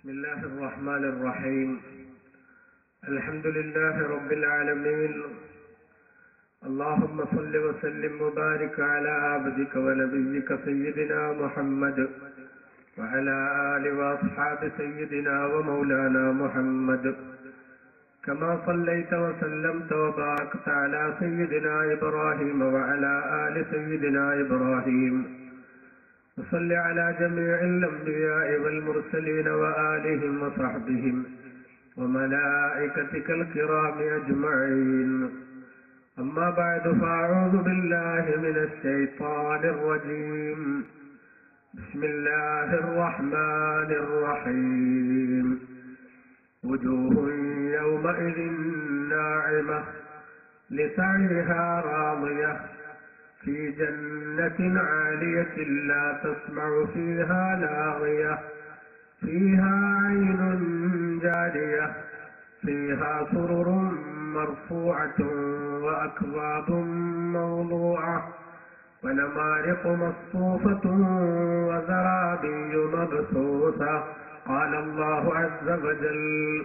بسم الله الرحمن الرحيم الحمد لله رب العالمين اللهم صل وسلم وبارك على عبدك ونبيك سيدنا محمد وعلى آل وأصحاب سيدنا ومولانا محمد كما صليت وسلمت وباركت على سيدنا إبراهيم وعلى آل سيدنا إبراهيم وصل على جميع الأنبياء والمرسلين وآلهم وصحبهم وملائكتك الكرام أجمعين أما بعد فأعوذ بالله من الشيطان الرجيم بسم الله الرحمن الرحيم وجوه يومئذ ناعمة لسعيها راضية في جنة عالية لا تسمع فيها لاغية فيها عين جارية فيها سرر مرفوعة وأكواب موضوعة ونمارق مصفوفة وزرابي مبثوثة قال الله عز وجل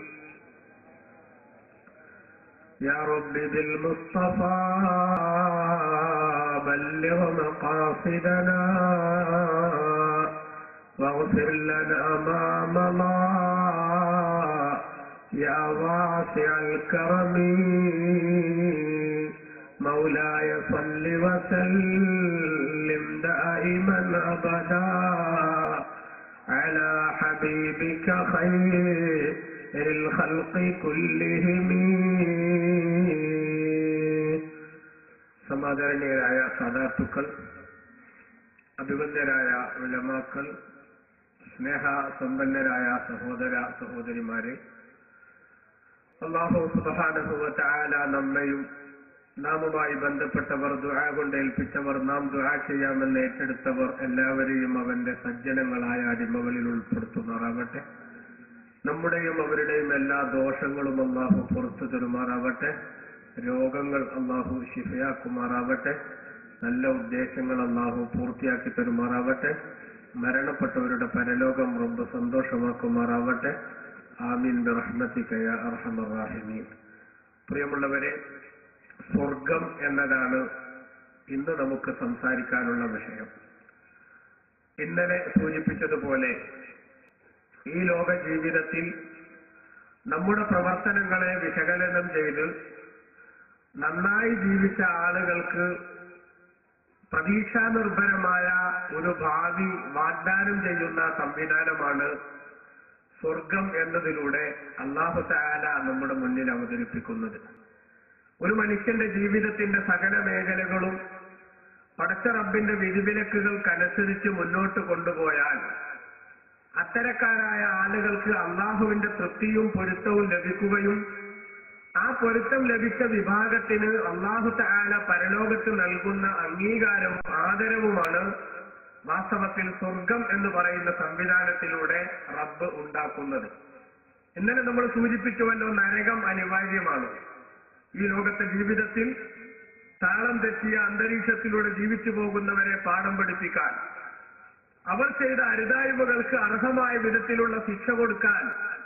يا رب بالمصطفى بلغ مقاصدنا واغفر لنا ما مضى يا واسع الكرم مولاي صل وسلم دائما ابدا على حبيبك خير الخلق كلهم സമാദരണീയരായ സാധാത്തുക്കൾ അഭിബന്ധരായ വിലമാക്കൾ സ്നേഹ സമ്പന്നരായ സഹോദര സഹോദരിമാരെ അള്ളാഹു സുബാനുഭവത്തായ നമ്മയും നാമുമായി ബന്ധപ്പെട്ടവർ ദുആ കൊണ്ട് ഏൽപ്പിച്ചവർ നാം ദുആ ചെയ്യാമെന്ന് ഏറ്റെടുത്തവർ എല്ലാവരെയും അവന്റെ സജ്ജനങ്ങളായ അടിമകളിൽ ഉൾപ്പെടുത്തുമാറാവട്ടെ നമ്മുടെയും അവരുടെയും എല്ലാ ദോഷങ്ങളും അള്ളാഹു പുറത്തു തരുമാറാവട്ടെ രോഗങ്ങൾ അള്ളാഹു ശിഫയാക്കുമാറാവട്ടെ നല്ല ഉദ്ദേശങ്ങൾ അള്ളാഹു പൂർത്തിയാക്കി തരുമാറാവട്ടെ മരണപ്പെട്ടവരുടെ പരലോകം റബ്ബ് സന്തോഷമാക്കുമാറാവട്ടെ ആമീൻ റഹ്മത്തിക്കയ അർഹമറാഹിമീൻ പ്രിയമുള്ളവരെ സ്വർഗം എന്നതാണ് ഇന്ന് നമുക്ക് സംസാരിക്കാനുള്ള വിഷയം ഇന്നലെ സൂചിപ്പിച്ചതുപോലെ ഈ ലോക ജീവിതത്തിൽ നമ്മുടെ പ്രവർത്തനങ്ങളെ വിശകലനം ചെയ്ത് നന്നായി ജീവിച്ച ആളുകൾക്ക് പ്രതീക്ഷാനിർഭരമായ ഒരു ഭാവി വാഗ്ദാനം ചെയ്യുന്ന സംവിധാനമാണ് സ്വർഗം എന്നതിലൂടെ അള്ളാഹു താല നമ്മുടെ മുന്നിൽ അവതരിപ്പിക്കുന്നത് ഒരു മനുഷ്യന്റെ ജീവിതത്തിന്റെ സകല മേഖലകളും പടച്ച റബ്ബിന്റെ വിധിവിലക്കുകൾക്കനുസരിച്ച് മുന്നോട്ട് കൊണ്ടുപോയാൽ അത്തരക്കാരായ ആളുകൾക്ക് അള്ളാഹുവിന്റെ തൃപ്തിയും പൊരുത്തവും ലഭിക്കുകയും ആ പൊരുത്തം ലഭിച്ച വിഭാഗത്തിന് അള്ളാഹു താല പരലോകത്ത് നൽകുന്ന അംഗീകാരവും ആദരവുമാണ് വാസ്തവത്തിൽ സ്വർഗം എന്ന് പറയുന്ന സംവിധാനത്തിലൂടെ റബ്ബ് ഉണ്ടാക്കുന്നത് ഇന്നലെ നമ്മൾ സൂചിപ്പിച്ചുവല്ലോ നരകം അനിവാര്യമാണ് ഈ ലോകത്തെ ജീവിതത്തിൽ താളം തെറ്റിയ അന്തരീക്ഷത്തിലൂടെ ജീവിച്ചു പോകുന്നവരെ പാഠം പഠിപ്പിക്കാൻ അവർ ചെയ്ത അരുതായ്മകൾക്ക് അർഹമായ വിധത്തിലുള്ള ശിക്ഷ കൊടുക്കാൻ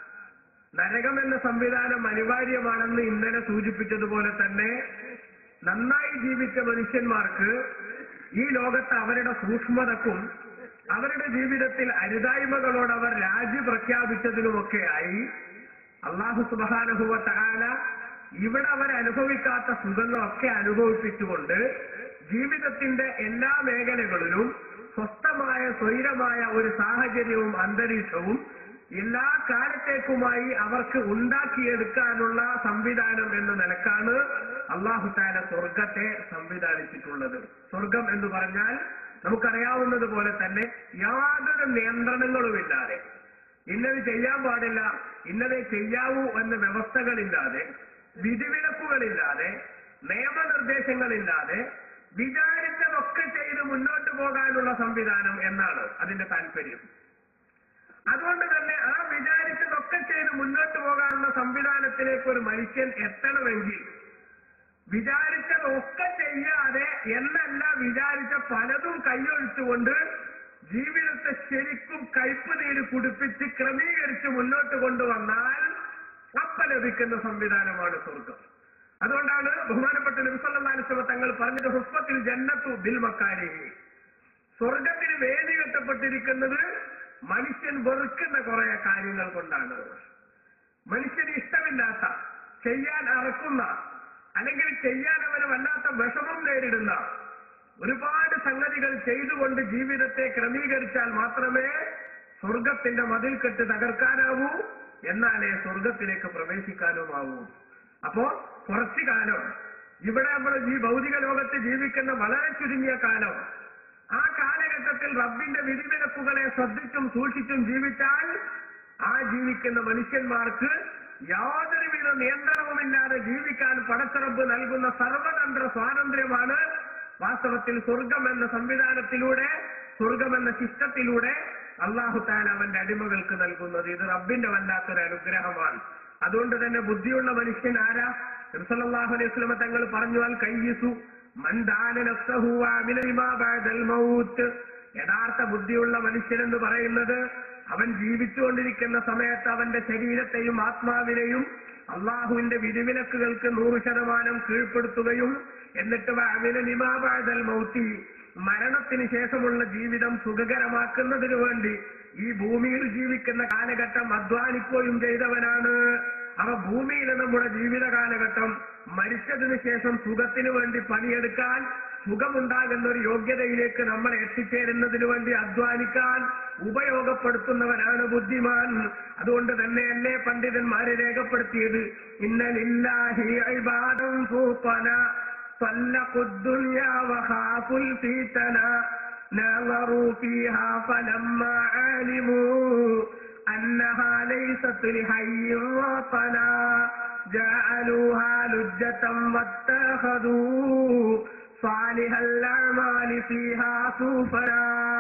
നരകം എന്ന സംവിധാനം അനിവാര്യമാണെന്ന് ഇന്നലെ സൂചിപ്പിച്ചതുപോലെ തന്നെ നന്നായി ജീവിച്ച മനുഷ്യന്മാർക്ക് ഈ ലോകത്ത് അവരുടെ സൂക്ഷ്മതക്കും അവരുടെ ജീവിതത്തിൽ അരുതായ്മകളോട് അവർ രാജി പ്രഖ്യാപിച്ചതിനുമൊക്കെയായി അള്ളാഹു സുബാനുഭവ തകാല ഇവിടെ അവർ അനുഭവിക്കാത്ത സുഖങ്ങളൊക്കെ അനുഭവിപ്പിച്ചുകൊണ്ട് ജീവിതത്തിന്റെ എല്ലാ മേഖലകളിലും സ്വസ്ഥമായ സ്വൈരമായ ഒരു സാഹചര്യവും അന്തരീക്ഷവും എല്ലാ കാലത്തേക്കുമായി അവർക്ക് ഉണ്ടാക്കിയെടുക്കാനുള്ള സംവിധാനം എന്ന നിലക്കാണ് അള്ളാഹു താല സ്വർഗത്തെ സംവിധാനിച്ചിട്ടുള്ളത് സ്വർഗം എന്ന് പറഞ്ഞാൽ നമുക്കറിയാവുന്നത് പോലെ തന്നെ യാതൊരു നിയന്ത്രണങ്ങളുമില്ലാതെ ഇന്നത് ചെയ്യാൻ പാടില്ല ഇന്നതേ ചെയ്യാവൂ എന്ന വ്യവസ്ഥകളില്ലാതെ വിധിവിലക്കുകളില്ലാതെ നിയമനിർദ്ദേശങ്ങളില്ലാതെ വിചാരിച്ചതൊക്കെ ചെയ്ത് മുന്നോട്ട് പോകാനുള്ള സംവിധാനം എന്നാണ് അതിന്റെ താല്പര്യം അതുകൊണ്ട് തന്നെ ആ വിചാരിച്ചതൊക്കെ ചെയ്ത് മുന്നോട്ട് പോകാനുള്ള സംവിധാനത്തിലേക്ക് ഒരു മനുഷ്യൻ എത്തണമെങ്കിൽ വിചാരിച്ചതൊക്കെ ചെയ്യാതെ എന്നല്ല വിചാരിച്ച പലതും കൈയൊഴിച്ചുകൊണ്ട് ജീവിതത്തെ ശരിക്കും കയ്പ് നീര് കുടിപ്പിച്ച് ക്രമീകരിച്ച് മുന്നോട്ട് കൊണ്ടുവന്നാൽ അപ്പ ലഭിക്കുന്ന സംവിധാനമാണ് സ്വർഗം അതുകൊണ്ടാണ് ബഹുമാനപ്പെട്ട നബിസല്ലാസ്വ തങ്ങൾ പറഞ്ഞത് ഹുസ്ബത്തിൽ ജന്നത്തു ബിൽ മക്കാരി സ്വർഗത്തിന് വേദി കെട്ടപ്പെട്ടിരിക്കുന്നത് മനുഷ്യൻ വെറുക്കുന്ന കുറെ കാര്യങ്ങൾ കൊണ്ടാണ് മനുഷ്യന് ഇഷ്ടമില്ലാത്ത ചെയ്യാൻ അറക്കുന്ന അല്ലെങ്കിൽ ചെയ്യാൻ അവന് വല്ലാത്ത വിഷമം നേരിടുന്ന ഒരുപാട് സംഗതികൾ ചെയ്തുകൊണ്ട് ജീവിതത്തെ ക്രമീകരിച്ചാൽ മാത്രമേ സ്വർഗത്തിന്റെ മതിൽക്കെട്ട് തകർക്കാനാവൂ എന്നാലേ സ്വർഗത്തിലേക്ക് പ്രവേശിക്കാനുമാവൂ അപ്പോ കുറച്ചു കാലം ഇവിടെ നമ്മൾ ഈ ഭൗതിക ലോകത്ത് ജീവിക്കുന്ന വളരെ ചുരുങ്ങിയ കാലം ആ കാലഘട്ടത്തിൽ റബ്ബിന്റെ വിധിവിലക്കുകളെ ശ്രദ്ധിച്ചും സൂക്ഷിച്ചും ജീവിച്ചാൽ ആ ജീവിക്കുന്ന മനുഷ്യന്മാർക്ക് യാതൊരുവിധ നിയന്ത്രണവുമില്ലാതെ ജീവിക്കാൻ പടച്ചറബ് നൽകുന്ന സർവതന്ത്ര സ്വാതന്ത്ര്യമാണ് വാസ്തവത്തിൽ സ്വർഗം എന്ന സംവിധാനത്തിലൂടെ സ്വർഗം എന്ന ശിഷ്ടത്തിലൂടെ അള്ളാഹു താൻ അവന്റെ അടിമകൾക്ക് നൽകുന്നത് ഇത് റബ്ബിന്റെ വല്ലാത്തൊരു അനുഗ്രഹമാണ് അതുകൊണ്ട് തന്നെ ബുദ്ധിയുള്ള മനുഷ്യൻ ആരാ നബിസല്ലല്ലാഹു അലൈഹി വസല്ലമ തങ്ങൾ പറഞ്ഞു അൽ കയ്യിസു മൻ ദാന നഫ്സഹു വഅമില ലിമാ ബഅദൽ മൗത്ത് യഥാർത്ഥ ബുദ്ധിയുള്ള മനുഷ്യൻ എന്ന് പറയുന്നത് അവൻ ജീവിച്ചുകൊണ്ടിരിക്കുന്ന സമയത്ത് അവന്റെ ശരീരത്തെയും ആത്മാവിനെയും അള്ളാഹുവിന്റെ വിധിവിലക്കുകൾക്ക് നൂറ് ശതമാനം കീഴ്പ്പെടുത്തുകയും എന്നിട്ട് വഅമില ലിമാ ബഅദൽ മൗത്തി മരണത്തിന് ശേഷമുള്ള ജീവിതം സുഖകരമാക്കുന്നതിനു വേണ്ടി ഈ ഭൂമിയിൽ ജീവിക്കുന്ന കാലഘട്ടം അധ്വാനിക്കുകയും ചെയ്തവനാണ് അവ ഭൂമിയിലെ നമ്മുടെ ജീവിത കാലഘട്ടം മരിച്ചതിന് ശേഷം സുഖത്തിന് വേണ്ടി പണിയെടുക്കാൻ സുഖമുണ്ടാകുന്ന ഒരു യോഗ്യതയിലേക്ക് നമ്മൾ എത്തിച്ചേരുന്നതിന് വേണ്ടി അധ്വാനിക്കാൻ ഉപയോഗപ്പെടുത്തുന്നവനാണ് ബുദ്ധിമാൻ അതുകൊണ്ട് തന്നെയല്ലേ പണ്ഡിതന്മാരെ രേഖപ്പെടുത്തിയത് ഇന്നലില്ലാഹി ഇബാദം ഫൂത്തന طلقوا الدنيا وخافوا الفتنة نظروا فيها فلما علموا أنها ليست لحي وطنا جعلوها لجة واتخذوا صالح الأعمال فيها سفنا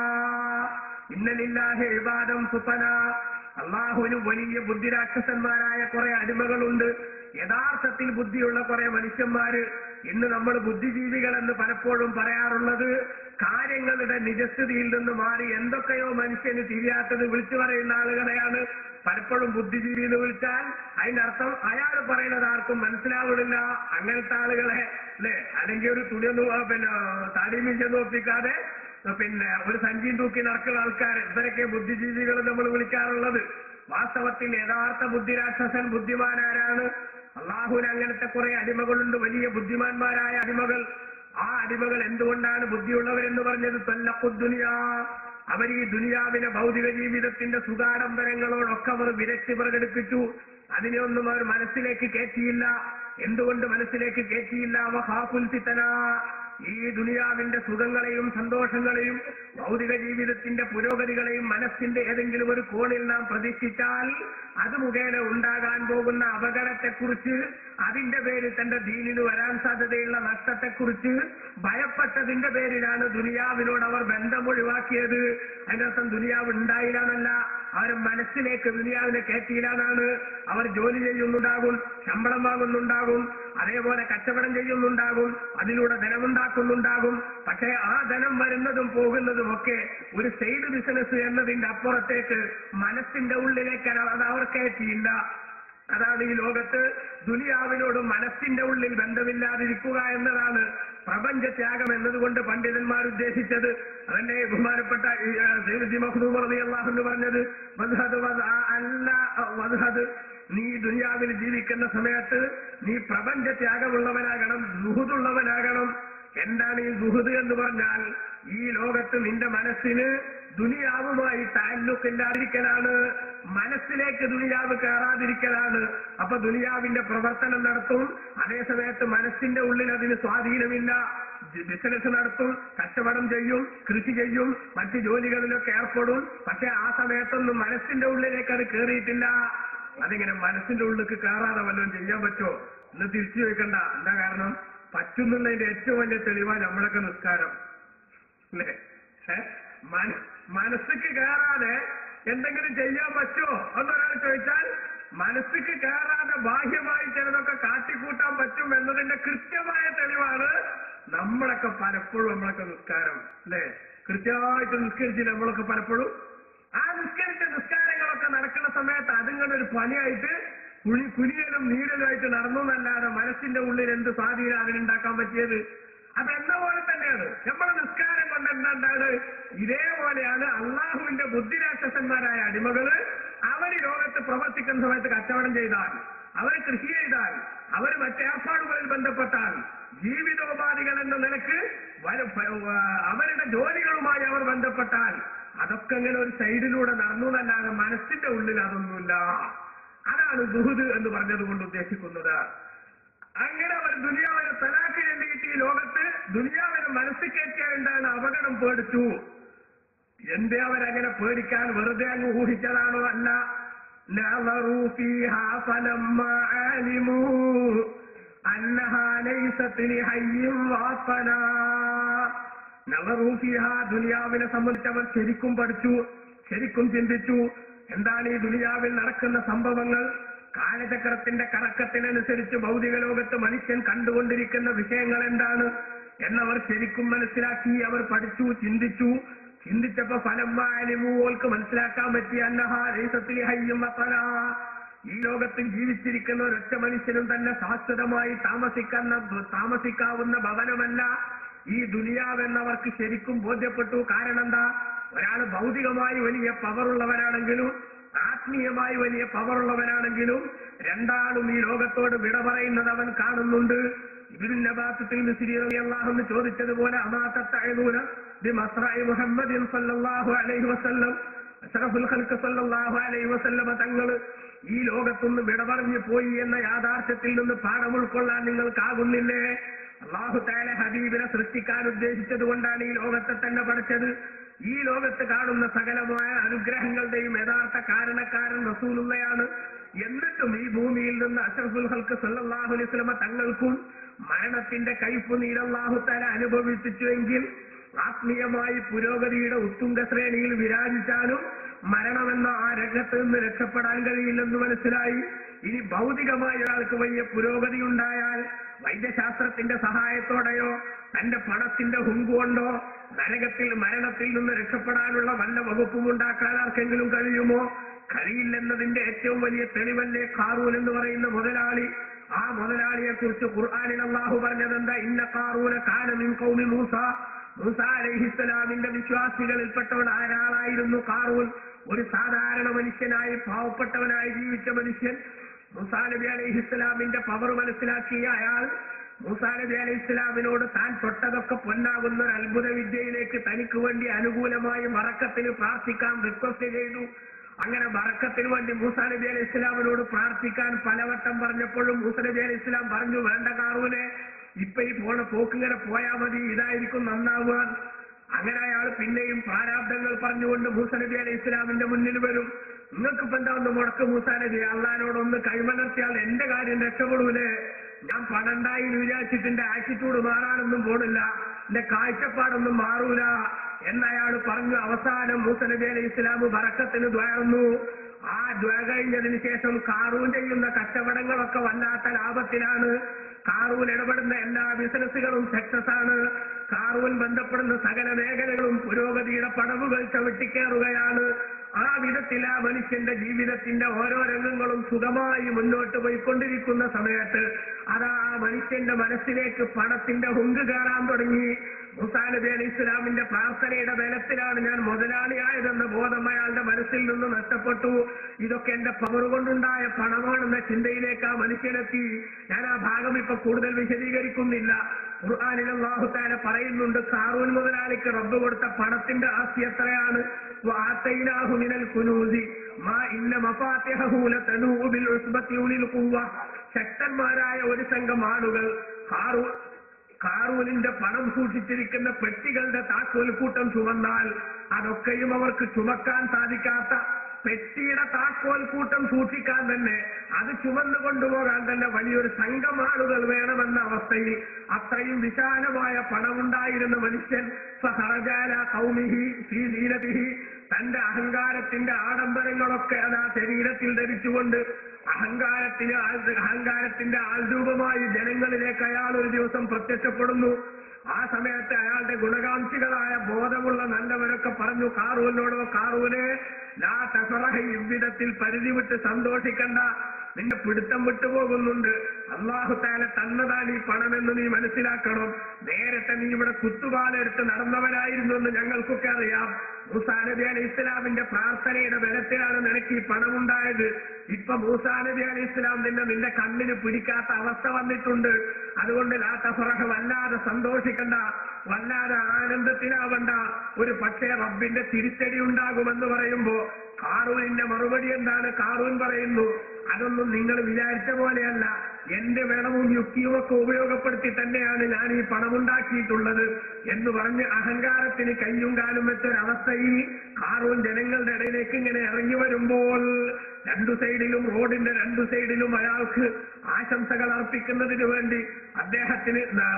إن لله عبادا فطنا അള്ളാഹുവിന് വലിയ ബുദ്ധിരാക്ഷസന്മാരായ കുറെ അടിമകളുണ്ട് യഥാർത്ഥത്തിൽ ബുദ്ധിയുള്ള കുറെ മനുഷ്യന്മാര് ഇന്ന് നമ്മൾ ബുദ്ധിജീവികൾ എന്ന് പലപ്പോഴും പറയാറുള്ളത് കാര്യങ്ങളുടെ നിജസ്ഥിതിയിൽ നിന്ന് മാറി എന്തൊക്കെയോ മനുഷ്യന് തിരിയാത്തത് വിളിച്ചു പറയുന്ന ആളുകളെയാണ് പലപ്പോഴും ബുദ്ധിജീവി എന്ന് വിളിച്ചാൽ അതിനർത്ഥം അയാൾ പറയുന്നത് ആർക്കും മനസ്സിലാവുന്നില്ല അങ്ങനത്തെ ആളുകളെ അല്ലെ അല്ലെങ്കിൽ ഒരു തുണിയൊന്നും ആ, പിന്നെ താടിമീശൊന്നും ഒപ്പിക്കാതെ പിന്നെ ഒരു സഞ്ചിയും തൂക്കി നടക്കുന്ന ആൾക്കാർ ഇവരൊക്കെ ബുദ്ധിജീവികൾ നമ്മൾ വിളിക്കാറുള്ളത് വാസ്തവത്തിൽ യഥാർത്ഥ ബുദ്ധിരാക്ഷസൻ ബുദ്ധിമാനാരാണ് അള്ളാഹുവിന് അങ്ങനത്തെ കുറെ അടിമകളുണ്ട് വലിയ ബുദ്ധിമാന്മാരായ അടിമകൾ ആ അടിമകൾ എന്തുകൊണ്ടാണ് ബുദ്ധിയുള്ളവരെന്ന് പറഞ്ഞത് തൊല്ലപ്പുദ്ദുനിയാ അവർ ഈ ദുനിയാവിലെ ഭൗതിക ജീവിതത്തിന്റെ സുഖാഡംബരങ്ങളോടൊക്കെ അവർ വിരക്തി പ്രകടിപ്പിച്ചു അതിനെയൊന്നും അവർ മനസ്സിലേക്ക് കയറ്റിയില്ല എന്തുകൊണ്ട് മനസ്സിലേക്ക് കയറ്റിയില്ല അവ ഹാഫുൽ ഫിത്തന ഈ ദുനിയാവിന്റെ സുഖങ്ങളെയും സന്തോഷങ്ങളെയും ഭൗതിക ജീവിതത്തിന്റെ പുരോഗതികളെയും മനസ്സിന്റെ ഏതെങ്കിലും ഒരു കോണിൽ നാം പ്രതീക്ഷിച്ചാൽ അത് മുഖേന ഉണ്ടാകാൻ പോകുന്ന അപകടത്തെക്കുറിച്ച് അതിന്റെ പേരിൽ തന്റെ ദീനിന് വരാൻ സാധ്യതയുള്ള നഷ്ടത്തെക്കുറിച്ച് ഭയപ്പെട്ടതിന്റെ പേരിലാണ് ദുനിയാവിനോട് അവർ ബന്ധം ഒഴിവാക്കിയത് അതിനർത്ഥം ദുനിയാവ് ഉണ്ടായില്ല എന്നല്ല അവർ മനസ്സിലേക്ക് ദുനിയാവിനെ കയറ്റിയില്ലാന്നാണ് അവർ ജോലി ചെയ്യുന്നുണ്ടാകും ശമ്പളം വാങ്ങുന്നുണ്ടാകും അതേപോലെ കച്ചവടം ചെയ്യുന്നുണ്ടാകും അതിലൂടെ ധനമുണ്ടാക്കുന്നുണ്ടാകും പക്ഷേ ആ ധനം വരുന്നതും പോകുന്നതും ഒക്കെ ഒരു സൈഡ് ബിസിനസ് എന്നതിന്റെ അപ്പുറത്തേക്ക് മനസ്സിന്റെ ഉള്ളിലേക്ക് അത് അവർ കയറ്റിയില്ല അതാണ് ഈ ലോകത്ത് ദുനിയാവിനോട് മനസ്സിന്റെ ഉള്ളിൽ ബന്ധമില്ലാതിരിക്കുക എന്നതാണ് പ്രപഞ്ച ത്യാഗം എന്നതുകൊണ്ട് പണ്ഡിതന്മാർ ഉദ്ദേശിച്ചത് അതന്നെ ബഹുമാനപ്പെട്ട ഈ, ആ, സയ്യിദ് മഹ്ദൂബ് റളിയല്ലാഹു അൻഹു പറഞ്ഞത് വദ്ഹദ് വദ് ആ അല്ല വദ്ഹദ് നീ ദുനിയാവിൽ ജീവിക്കുന്ന സമയത്ത് നീ പ്രപഞ്ച ത്യാഗമുള്ളവനാകണം ദുഹുദുള്ളവനാകണം എന്താണ് ഈ ദുഹുദ് എന്ന് പറഞ്ഞാൽ ഈ ലോകത്ത് നിന്റെ മനസ്സിന് ദുനിയാവുമായി താല്ലുക്കില്ലാതിരിക്കലാണ് മനസ്സിലേക്ക് ദുനിയാവ് കയറാതിരിക്കലാണ് അപ്പൊ ദുനിയാവിന്റെ പ്രവർത്തനം നടത്തും അതേസമയത്ത് മനസ്സിന്റെ ഉള്ളിൽ അതിന് സ്വാധീനമില്ല ബിസിനസ് നടത്തും കച്ചവടം ചെയ്യും കൃഷി ചെയ്യും മറ്റ് ജോലികളിലൊക്കെ ഏർപ്പെടും പക്ഷെ ആ സമയത്തൊന്നും മനസ്സിന്റെ ഉള്ളിലേക്ക് അത് കയറിയിട്ടില്ല അതിങ്ങനെ മനസ്സിന്റെ ഉള്ളിലേക്ക് കയറാതെ വല്ലതും ചെയ്യാൻ പറ്റുമോ എന്ന് തിരിച്ചു ചോദിക്കണ്ട എന്താ കാരണം പറ്റുന്നുള്ളതിന്റെ ഏറ്റവും വലിയ തെളിവാണ് നമ്മളൊക്കെ നിസ്കാരം അല്ലേ ഏ? മന- മനസ്സിക്ക് കയറാതെ എന്തെങ്കിലും ചെയ്യാൻ പറ്റുമോ എന്നൊരാൾ ചോദിച്ചാൽ മനസ്സിക്ക് കയറാതെ ബാഹ്യമായി ചിലതൊക്കെ കാട്ടിക്കൂട്ടാൻ പറ്റും എന്നതിന്റെ കൃത്യമായ തെളിവാണ് നമ്മളൊക്കെ പലപ്പോഴും നമ്മളൊക്കെ നിസ്കാരം അല്ലെ കൃത്യമായിട്ട് നിസ്കരിച്ചില്ല നമ്മളൊക്കെ പലപ്പോഴും ആ നിസ്കരിച്ച നിസ്കാരങ്ങളൊക്കെ നടക്കുന്ന സമയത്ത് അതിങ്ങനെ ഒരു പണിയായിട്ട് കുഴി കുനിയലും നീരലുമായിട്ട് നടന്നു എന്നല്ലാതെ മനസ്സിന്റെ ഉള്ളിൽ എന്ത് സ്വാധീനം അതിനുണ്ടാക്കാൻ പറ്റിയത് അപ്പൊ എന്ന പോലെ തന്നെയാണ് നമ്മുടെ നിസ്കാരം കൊണ്ട് എന്താണ് ഇതേപോലെയാണ് അള്ളാഹുവിന്റെ ബുദ്ധിരാക്ഷസന്മാരായ അടിമകള് അവര് ലോകത്ത് പ്രവർത്തിക്കുന്ന സമയത്ത് കച്ചവടം ചെയ്താൽ അവര് കൃഷി ചെയ്താൽ അവര് മറ്റേർപ്പാടുകളിൽ ബന്ധപ്പെട്ടാൽ ജീവിതോപാധികൾ എന്ന നിലക്ക് വര- പ- അവരുടെ ജോലികളുമായി അവർ ബന്ധപ്പെട്ടാൽ അതൊക്കെ ഇങ്ങനെ ഒരു സൈഡിലൂടെ നടന്നു എന്നല്ലാതെ മനസ്സിന്റെ ഉള്ളിൽ അതൊന്നുമില്ല അതാണ് ദുഹുദ് എന്ന് പറഞ്ഞത് കൊണ്ട് ഉദ്ദേശിക്കുന്നത് അങ്ങനെ അവർ ദുനിയാവിനെ തലാക്ക് ചെണ്ടിയിട്ട് ഈ ലോകത്ത് ദുനിയാവിനെ മനസ്സിൽ കയറ്റിയാലുണ്ടാകുന്ന അപകടം പേടിച്ചു എന്തേ അവരങ്ങനെ പേടിക്കാൻ വെറുതെ അങ്ങ് ഊഹിച്ചതാണോ അല്ല نظروا فيها فلما علموا أنها ليست لحي وطنا നളറൂ ഫിഹ ദുനിയാവിനെ സംബന്ധിച്ച് അവർ ശരിക്കും പഠിച്ചു ശരിക്കും ചിന്തിച്ചു എന്താണ് ഈ ദുനിയാവിൽ നടക്കുന്ന സംഭവങ്ങൾ കാലചക്രത്തിന്റെ കറക്കത്തിനനുസരിച്ച് ഭൗതിക ലോകത്ത് മനുഷ്യൻ കണ്ടുകൊണ്ടിരിക്കുന്ന വിഷയങ്ങൾ എന്താണ് എന്നവർ ശരിക്കും മനസ്സിലാക്കി അവർ പഠിച്ചു ചിന്തിച്ചു ചിന്തിച്ചപ്പോ ഫലം വാലിമൂവോൾക്ക് മനസ്സിലാക്കാൻ പറ്റിയ അന്നഹാരത്തിൽ ഹയ്യും വത്തനാ ഈ ലോകത്തിൽ ജീവിച്ചിരിക്കുന്ന ഒരൊറ്റ മനുഷ്യനും തന്നെ ശാശ്വതമായി താമസിക്കുന്ന താമസിക്കാവുന്ന ഭവനമല്ല ഈ ദുനിയാവെന്നവർക്ക് ശരിക്കും ബോധ്യപ്പെട്ടു കാരണം എന്താ ഒരാൾ ഭൗതികമായി വലിയ പവറുള്ളവനാണെങ്കിലും ആത്മീയമായി വലിയ പവറുള്ളവനാണെങ്കിലും രണ്ടാളും ഈ ലോകത്തോട് വിട പറയുന്നത് അവൻ കാണുന്നുണ്ട് ഇബിൻ നബാത്തിൽ അള്ളാഹെന്ന് ചോദിച്ചതുപോലെ അമാത്തൂന മുഹമ്മദ് സല്ലല്ലാഹു അലൈഹി വസല്ലം അഷ്റഫുൽ ഖൽഖ് സല്ലല്ലാഹു അലൈഹി വസല്ലമ തങ്ങൾ ഈ ലോകത്തുനിന്ന് വിട പറഞ്ഞു പോയി എന്ന യാഥാർത്ഥ്യത്തിൽ നിന്ന് പാഠം ഉൾക്കൊള്ളാൻ നിങ്ങൾക്കാകുന്നില്ലേ അള്ളാഹു താല ഹബീബിനെ സൃഷ്ടിക്കാൻ ഉദ്ദേശിച്ചത് കൊണ്ടാണ് ഈ ലോകത്തെ തന്നെ പഠിച്ചത് ഈ ലോകത്ത് കാണുന്ന സകലമായ അനുഗ്രഹങ്ങളുടെയും യഥാർത്ഥ കാരണക്കാരൻ റസൂലുള്ളയാണ് എന്നിട്ടും ഈ ഭൂമിയിൽ നിന്ന് അഷറഫുൽ ഹൽക്ക് സല്ലല്ലാഹു അലൈഹി വസല്ലമ തങ്ങൾക്കും മരണത്തിന്റെ കയ്പ് നീരല്ലാഹു താല അനുഭവിപ്പിച്ചുവെങ്കിൽ ആത്മീയമായി പുരോഗതിയുടെ ഉത്തുംഗ ശ്രേണിയിൽ വിരാജിച്ചാലും മരണമെന്ന ആ രംഗത്ത് നിന്ന് രക്ഷപ്പെടാൻ കഴിയില്ലെന്ന് മനസ്സിലായി ഇനി ഭൗതികമായി ഒരാൾക്ക് വലിയ പുരോഗതി ഉണ്ടായാൽ വൈദ്യശാസ്ത്രത്തിന്റെ സഹായത്തോടെയോ തന്റെ പണത്തിന്റെ ഹുങ്കുകൊണ്ടോ നരകത്തിൽ മരണത്തിൽ നിന്ന് രക്ഷപ്പെടാനുള്ള വല്ല വകുപ്പും ഉണ്ടാക്കാൻ ആർക്കെങ്കിലും കഴിയുമോ കഴിയില്ലെന്നതിന്റെ ഏറ്റവും വലിയ തെളിവല്ലേ കാറൂൻ എന്ന് പറയുന്ന മുതലാളി ആ മുതലാളിയെ കുറിച്ച് ഖുർആാനിൽ അള്ളാഹു പറഞ്ഞതെന്താ ഇന്ന കാറൂന കാലമിൻ കൗമി മൂസ മൂസ അലഹിസ്സലാമിന്റെ വിശ്വാസികളിൽപ്പെട്ടവൻ ആരാളായിരുന്നു കാറൂൻ ഒരു സാധാരണ മനുഷ്യനായി പാവപ്പെട്ടവനായി ജീവിച്ച മനുഷ്യൻ മൂസാ നബി അലൈഹി ഇസ്ലാമിന്റെ പവർ മനസ്സിലാക്കിയ അയാൾ മൂസാ നബി അലൈഹി ഇസ്ലാമിനോട് താൻ തൊട്ടതൊക്കെ പൊന്നാകുന്ന ഒരു അത്ഭുത വിദ്യയിലേക്ക് തനിക്ക് വേണ്ടി അനുകൂലമായി മറക്കത്തിന് പ്രാർത്ഥിക്കാൻ റിക്വസ്റ്റ് ചെയ്തു അങ്ങനെ മറക്കത്തിന് വേണ്ടി മൂസാ നബി അലൈഹി ഇസ്ലാമിനോട് പ്രാർത്ഥിക്കാൻ പലവട്ടം പറഞ്ഞപ്പോഴും മൂസ നബി അലൈഹി ഇസ്ലാം പറഞ്ഞു വേണ്ട കാറൂനെ ഇപ്പൊ ഈ പോണ പോക്കിങ്ങനെ പോയാ മതി ഇതായിരിക്കും നന്നാവുക അങ്ങനെ അയാൾ പിന്നെയും പ്രാരാബ്ദങ്ങൾ പറഞ്ഞുകൊണ്ട് മൂസ നബി അലൈഹി ഇസ്ലാമിന്റെ മുന്നിൽ വരും നിങ്ങൾക്ക് ഇപ്പൊ എന്താ ഒന്ന് മുടക്ക് മൂസാ നബി അള്ളഹാനോടൊന്ന് കൈമലർത്തിയാൽ എന്റെ കാര്യം രക്ഷപ്പെടൂലേ ഞാൻ പണണ്ടായി എന്ന് വിചാരിച്ചിട്ട് എന്റെ ആറ്റിറ്റ്യൂഡ് മാറാനൊന്നും പോണില്ല എന്റെ കാഴ്ചപ്പാടൊന്നും മാറൂല എന്നയാൾ പറഞ്ഞു അവസാനം മൂസ നബി അലൈഹി ഇസ്ലാം ബറക്കത്തിന് ദ്വയർന്നു ആ ദ്വയ കഴിഞ്ഞതിന് ശേഷം കാറൂൻ ചെയ്യുന്ന കച്ചവടങ്ങളൊക്കെ വല്ലാത്ത ലാഭത്തിലാണ് കാറൂൻ ഇടപെടുന്ന എല്ലാ ബിസിനസ്സുകളും സക്സസ് ആണ് കാറൂൻ ബന്ധപ്പെടുന്ന സകല മേഖലകളും പുരോഗതിയുടെ പടവുകൾ ചവിട്ടിക്കേറുകയാണ് ആ വിധത്തിൽ ആ മനുഷ്യന്റെ ജീവിതത്തിന്റെ ഓരോ രംഗങ്ങളും സുഖമായി മുന്നോട്ട് പോയിക്കൊണ്ടിരിക്കുന്ന സമയത്ത് അതാ ആ മനുഷ്യന്റെ മനസ്സിലേക്ക് പണത്തിന്റെ ഹുങ്ക് കയറാൻ തുടങ്ങി മുസാ നബി അലി ഇസ്ലാമിന്റെ പ്രാർത്ഥനയുടെ ബലത്തിലാണ് ഞാൻ മുതലാളിയായതെന്ന ബോധം അയാളുടെ മനസ്സിൽ നിന്ന് നഷ്ടപ്പെട്ടു ഇതൊക്കെ എന്റെ പവർ കൊണ്ടുണ്ടായ പണമാണെന്ന ചിന്തയിലേക്ക് ആ മനുഷ്യനെത്തി ഞാൻ ആ ഭാഗം ഇപ്പൊ കൂടുതൽ വിശദീകരിക്കുന്നില്ല ഖുർആാനിൽ അള്ളാഹുത്താല പറയുന്നുണ്ട് കാറൂൻ മുതലാളിക്ക് റബ്ബ് കൊടുത്ത പണത്തിന്റെ ആസ്തി എത്രയാണ് وآتيناه من الكنوز ما إن مفاتحه لتنوء بالعصبة أولي القوة ശക്തന്മാരായ ഒരു സംഘം ആളുകൾ കാറൂ കാറൂനിന്റെ പണം സൂക്ഷിച്ചിരിക്കുന്ന പെട്ടികളുടെ താക്കോൽ കൂട്ടം ചുമന്നാൽ അതൊക്കെയും അവർക്ക് ചുമക്കാൻ സാധിക്കാത്ത പെട്ടിയുടെ താക്കോൽ കൂട്ടം സൂക്ഷിക്കാൻ തന്നെ അത് ചുമന്നു കൊണ്ടുപോകാൻ തന്നെ വലിയൊരു സംഘം ആളുകൾ വേണമെന്ന അവസ്ഥയിൽ അത്രയും വിശാലമായ പണമുണ്ടായിരുന്ന മനുഷ്യൻ സഹറജാല കൗമിഹി ശ്രീ നീലതിഹി തന്റെ അഹങ്കാരത്തിന്റെ ആഡംബരങ്ങളൊക്കെ അത് ആ ശരീരത്തിൽ ധരിച്ചുകൊണ്ട് അഹങ്കാരത്തിന് ആൾ- അഹങ്കാരത്തിന്റെ ആൾരൂപമായി ജനങ്ങളിലേക്ക് അയാൾ ഒരു ദിവസം പ്രത്യക്ഷപ്പെടുന്നു ആ സമയത്ത് അയാളുടെ ഗുണകാംക്ഷികളായ ബോധമുള്ള നല്ലവരൊക്കെ പറഞ്ഞു കാറൂലിനോടോ കാറൂന് ലാ തഫറഹ ഇவ்விധത്തിൽ പരിധി വിട്ട് സന്തോഷിക്കണ്ട നിന്റെ പിടുത്തം വിട്ടുപോകുന്നുണ്ട് അള്ളാഹു താല തന്നതാണ് ഈ പണമെന്ന് നീ മനസ്സിലാക്കണം നേരത്തെ നീ ഇവിടെ കുത്തുപാലെടുത്ത് നടന്നവനായിരുന്നു എന്ന് ഞങ്ങൾക്കൊക്കെ അറിയാം മൂസാ നബി അലി ഇസ്ലാമിന്റെ പ്രാർത്ഥനയുടെ ബലത്തിലാണ് നിനക്ക് ഈ പണമുണ്ടായത് ഇപ്പൊ മൂസാ നബി അലി ഇസ്ലാം നിന്നെ നിന്റെ കണ്ണിന് പിടിക്കാത്ത അവസ്ഥ വന്നിട്ടുണ്ട് അതുകൊണ്ട് ലാ തഫറഹ വല്ലാതെ സന്തോഷിക്കണ്ട വല്ലാതെ ആനന്ദത്തിലാവണ്ട ഒരു പക്ഷേ റബ്ബിന്റെ തിരിച്ചടി ഉണ്ടാകുമെന്ന് പറയുമ്പോ കാറൂരിന്റെ മറുപടി എന്താണ് കാറൂൻ പറയുന്നു അതൊന്നും നിങ്ങൾ വിചാരിച്ച പോലെയല്ല എന്റെ വെളവും യുക്തിയും ഒക്കെ ഉപയോഗപ്പെടുത്തി തന്നെയാണ് ഞാൻ ഈ പണമുണ്ടാക്കിയിട്ടുള്ളത് എന്ന് പറഞ്ഞ് അഹങ്കാരത്തിന് കയ്യും കാലും വെച്ചൊരവസ്ഥയിൽ കാറൂൻ ജനങ്ങളുടെ ഇടയിലേക്ക് ഇങ്ങനെ ഇറങ്ങി വരുമ്പോൾ രണ്ടു സൈഡിലും റോഡിന്റെ രണ്ടു സൈഡിലും അയാൾക്ക് ആശംസകൾ അർപ്പിക്കുന്നതിന് വേണ്ടി അദ്ദേഹത്തിന് ന-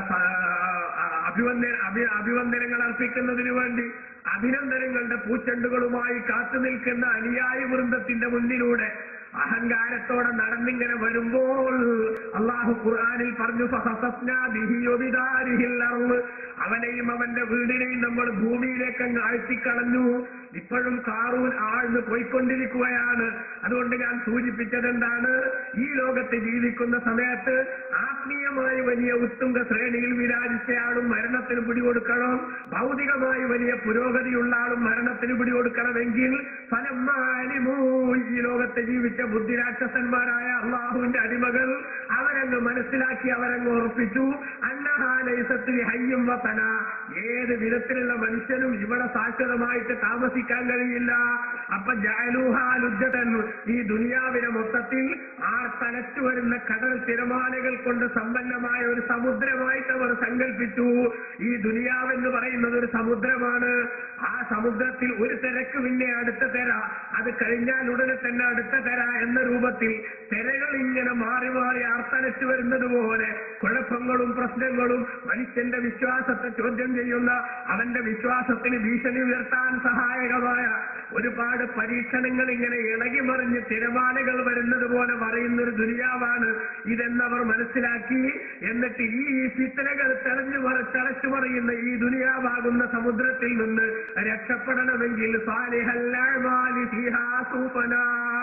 ആ, അഭിവന്ദന അഭി- അഭിവന്ദനങ്ങൾ അർപ്പിക്കുന്നതിന് വേണ്ടി അഭിനന്ദനങ്ങളുടെ പൂച്ചെണ്ടുകളുമായി കാത്തു നിൽക്കുന്ന അനുയായി വൃന്ദത്തിന്റെ മുന്നിലൂടെ അഹങ്കാരത്തോടെ നടന്നിങ്ങനെ വരുമ്പോൾ അള്ളാഹു ഖുർആനിൽ പറഞ്ഞു "ഫഖസഫ്നാ ബിഹി വബിദാരിഹിൽ അർള്." അവനെയും അവന്റെ വീടിനെയും നമ്മൾ ഭൂമിയിലേക്ക് അങ്ങ് ആഴ്ത്തിക്കളഞ്ഞു ഇപ്പോഴും കാറൂൻ ആഴ്ന്ന് പോയിക്കൊണ്ടിരിക്കുകയാണ് അതുകൊണ്ട് ഞാൻ സൂചിപ്പിച്ചത് എന്താണ് ഈ ലോകത്ത് ജീവിക്കുന്ന സമയത്ത് ആത്മീയമായി വലിയ ഉത്തുംഗ ശ്രേണിയിൽ വിരാജിച്ചയാളും മരണത്തിന് പിടികൊടുക്കണം ഭൗതികമായി വലിയ പുരോഗതിയുള്ള ആളും മരണത്തിന് പിടികൊടുക്കണമെങ്കിൽ ഫലം മാലിമൂ ഈ ലോകത്ത് ജീവിച്ച ബുദ്ധിരാക്ഷസന്മാരായ അള്ളാഹുവിന്റെ അടിമകൾ അവരങ്ങ് മനസ്സിലാക്കി അവരങ്ങ് ഉറപ്പിച്ചു അന്നഹാനൈസത്തിന് ഹയ്യും വത്തന ഏത് വിധത്തിലുള്ള മനുഷ്യനും ഇവിടെ ശാശ്വതമായിട്ട് താമസിക്കാൻ കഴിയില്ല അപ്പൊ ജാലൂഹാലുദ്ധതൻ ഈ ദുനിയാവിനെ മൊത്തത്തിൽ ആ തലച്ചു വരുന്ന കടൽ തിരമാലകൾ കൊണ്ട് സമ്പന്നമായ ഒരു സമുദ്രമായിട്ട് അവർ സങ്കല്പിച്ചു ഈ ദുനിയാവെന്ന് പറയുന്നത് ഒരു സമുദ്രമാണ് ആ സമുദ്രത്തിൽ ഒരു തിരക്ക് പിന്നെ അടുത്ത തെര അത് കഴിഞ്ഞാൽ ഉടനെ തന്നെ അടുത്ത തെര എന്ന രൂപത്തിൽ തെരകൾ ഇങ്ങനെ മാറി മാറി ആർത്തലച്ചു വരുന്നത് പോലെ കുഴപ്പങ്ങളും പ്രശ്നങ്ങളും മനുഷ്യന്റെ വിശ്വാസത്തെ ചോദ്യം ചെയ്യുന്ന അവന്റെ വിശ്വാസത്തിന് ഭീഷണി ഉയർത്താൻ സഹായകമായ ഒരുപാട് പരീക്ഷണങ്ങൾ ഇങ്ങനെ ഇളകി മറിഞ്ഞ് തിരമാലകൾ വരുന്നത് പോലെ പറയുന്ന ഒരു ദുര്യാവാണ് ഇതെന്നവർ മനസ്സിലാക്കി എന്നിട്ട് ഈ ചിത്രകൾ തെളഞ്ഞു മറ തിളച്ചു മറിയുന്ന ഈ ദുനിയാവാകുന്ന സമുദ്രത്തിൽ നിന്ന് രക്ഷപ്പെടണമെങ്കിൽ സാലിഹല്ലാമാലി ഫീഹാ സൂഫനാ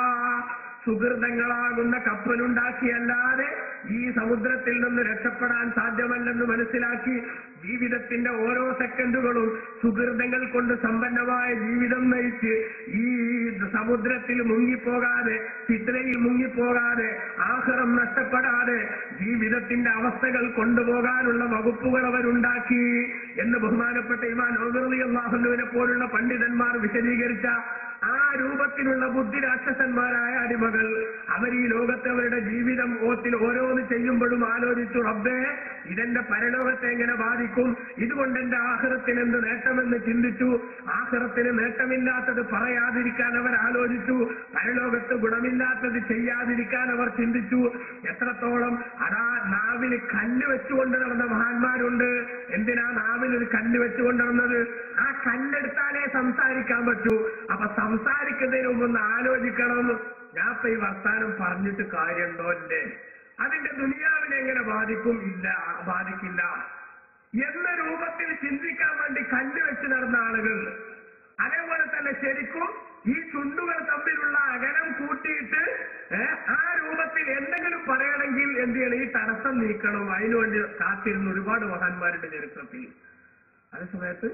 സുഹൃതങ്ങളാകുന്ന കപ്പലുണ്ടാക്കിയല്ലാതെ ഈ സമുദ്രത്തിൽ നിന്ന് രക്ഷപ്പെടാൻ സാധ്യമല്ലെന്ന് മനസ്സിലാക്കി ജീവിതത്തിന്റെ ഓരോ സെക്കൻഡുകളും സുഹൃതങ്ങൾ കൊണ്ട് സമ്പന്നമായ ജീവിതം നയിച്ച് ഈ സമുദ്രത്തിൽ മുങ്ങിപ്പോകാതെ ചിത്രയിൽ മുങ്ങിപ്പോകാതെ ആഹ്റം നഷ്ടപ്പെടാതെ ജീവിതത്തിന്റെ അവസ്ഥകൾ കൊണ്ടുപോകാനുള്ള വകുപ്പുകൾ അവരുണ്ടാക്കി എന്ന് ബഹുമാനപ്പെട്ട ഇമാൻ അള്ളാഹുനുവിനെ പോലുള്ള പണ്ഡിതന്മാർ വിശദീകരിച്ച ആ രൂപത്തിലുള്ള ബുദ്ധിരാക്ഷസന്മാരായ അടിമകൾ അവർ ഈ ലോകത്തെ അവരുടെ ജീവിതം ഓത്തിൽ ഓരോന്ന് ചെയ്യുമ്പോഴും ആലോചിച്ചു റബ്ബേ ഇതെന്റെ പരലോകത്തെ എങ്ങനെ ബാധിക്കും ഇതുകൊണ്ട് എന്റെ ആഹ്റത്തിന് എന്ത് നേട്ടമെന്ന് ചിന്തിച്ചു ആഹ്റത്തിന് നേട്ടമില്ലാത്തത് പറയാതിരിക്കാൻ അവർ ആലോചിച്ചു പരലോകത്ത് ഗുണമില്ലാത്തത് ചെയ്യാതിരിക്കാൻ അവർ ചിന്തിച്ചു എത്രത്തോളം അതാ നാവിൽ കല്ല് വെച്ചുകൊണ്ട് നടന്ന മഹാന്മാരുണ്ട് എന്തിനാ നാവിൽ ഒരു കല്ല് വെച്ചുകൊണ്ട് നടന്നത് ആ കല്ലെടുത്താലേ സംസാരിക്കാൻ പറ്റൂ അപ്പൊ സംസാരിക്കുന്നതിന് മുമ്പ് ഒന്ന് ആലോചിക്കണം ഞാൻ ഇപ്പൊ ഈ വർത്താനം പറഞ്ഞിട്ട് കാര്യമുണ്ടോ എന്റെ അതിന്റെ ദുനിയാവിനെ എങ്ങനെ ബാധിക്കും ഇല്ല ബാധിക്കില്ല എന്ന രൂപത്തിൽ ചിന്തിക്കാൻ വേണ്ടി കല്ല് വെച്ച് നടന്ന ആളുകൾ അതേപോലെ തന്നെ ശരിക്കും ഈ ചുണ്ടുകൾ തമ്മിലുള്ള അകലം കൂട്ടിയിട്ട് ഏ, ആ രൂപത്തിൽ എന്തെങ്കിലും പറയണമെങ്കിൽ എന്ത് ചെയ്യണം ഈ തടസ്സം നീക്കണം അതിനുവേണ്ടി കാത്തിരുന്ന ഒരുപാട് മഹാന്മാരുടെ ചരിത്രത്തിൽ അതേ സമയത്ത്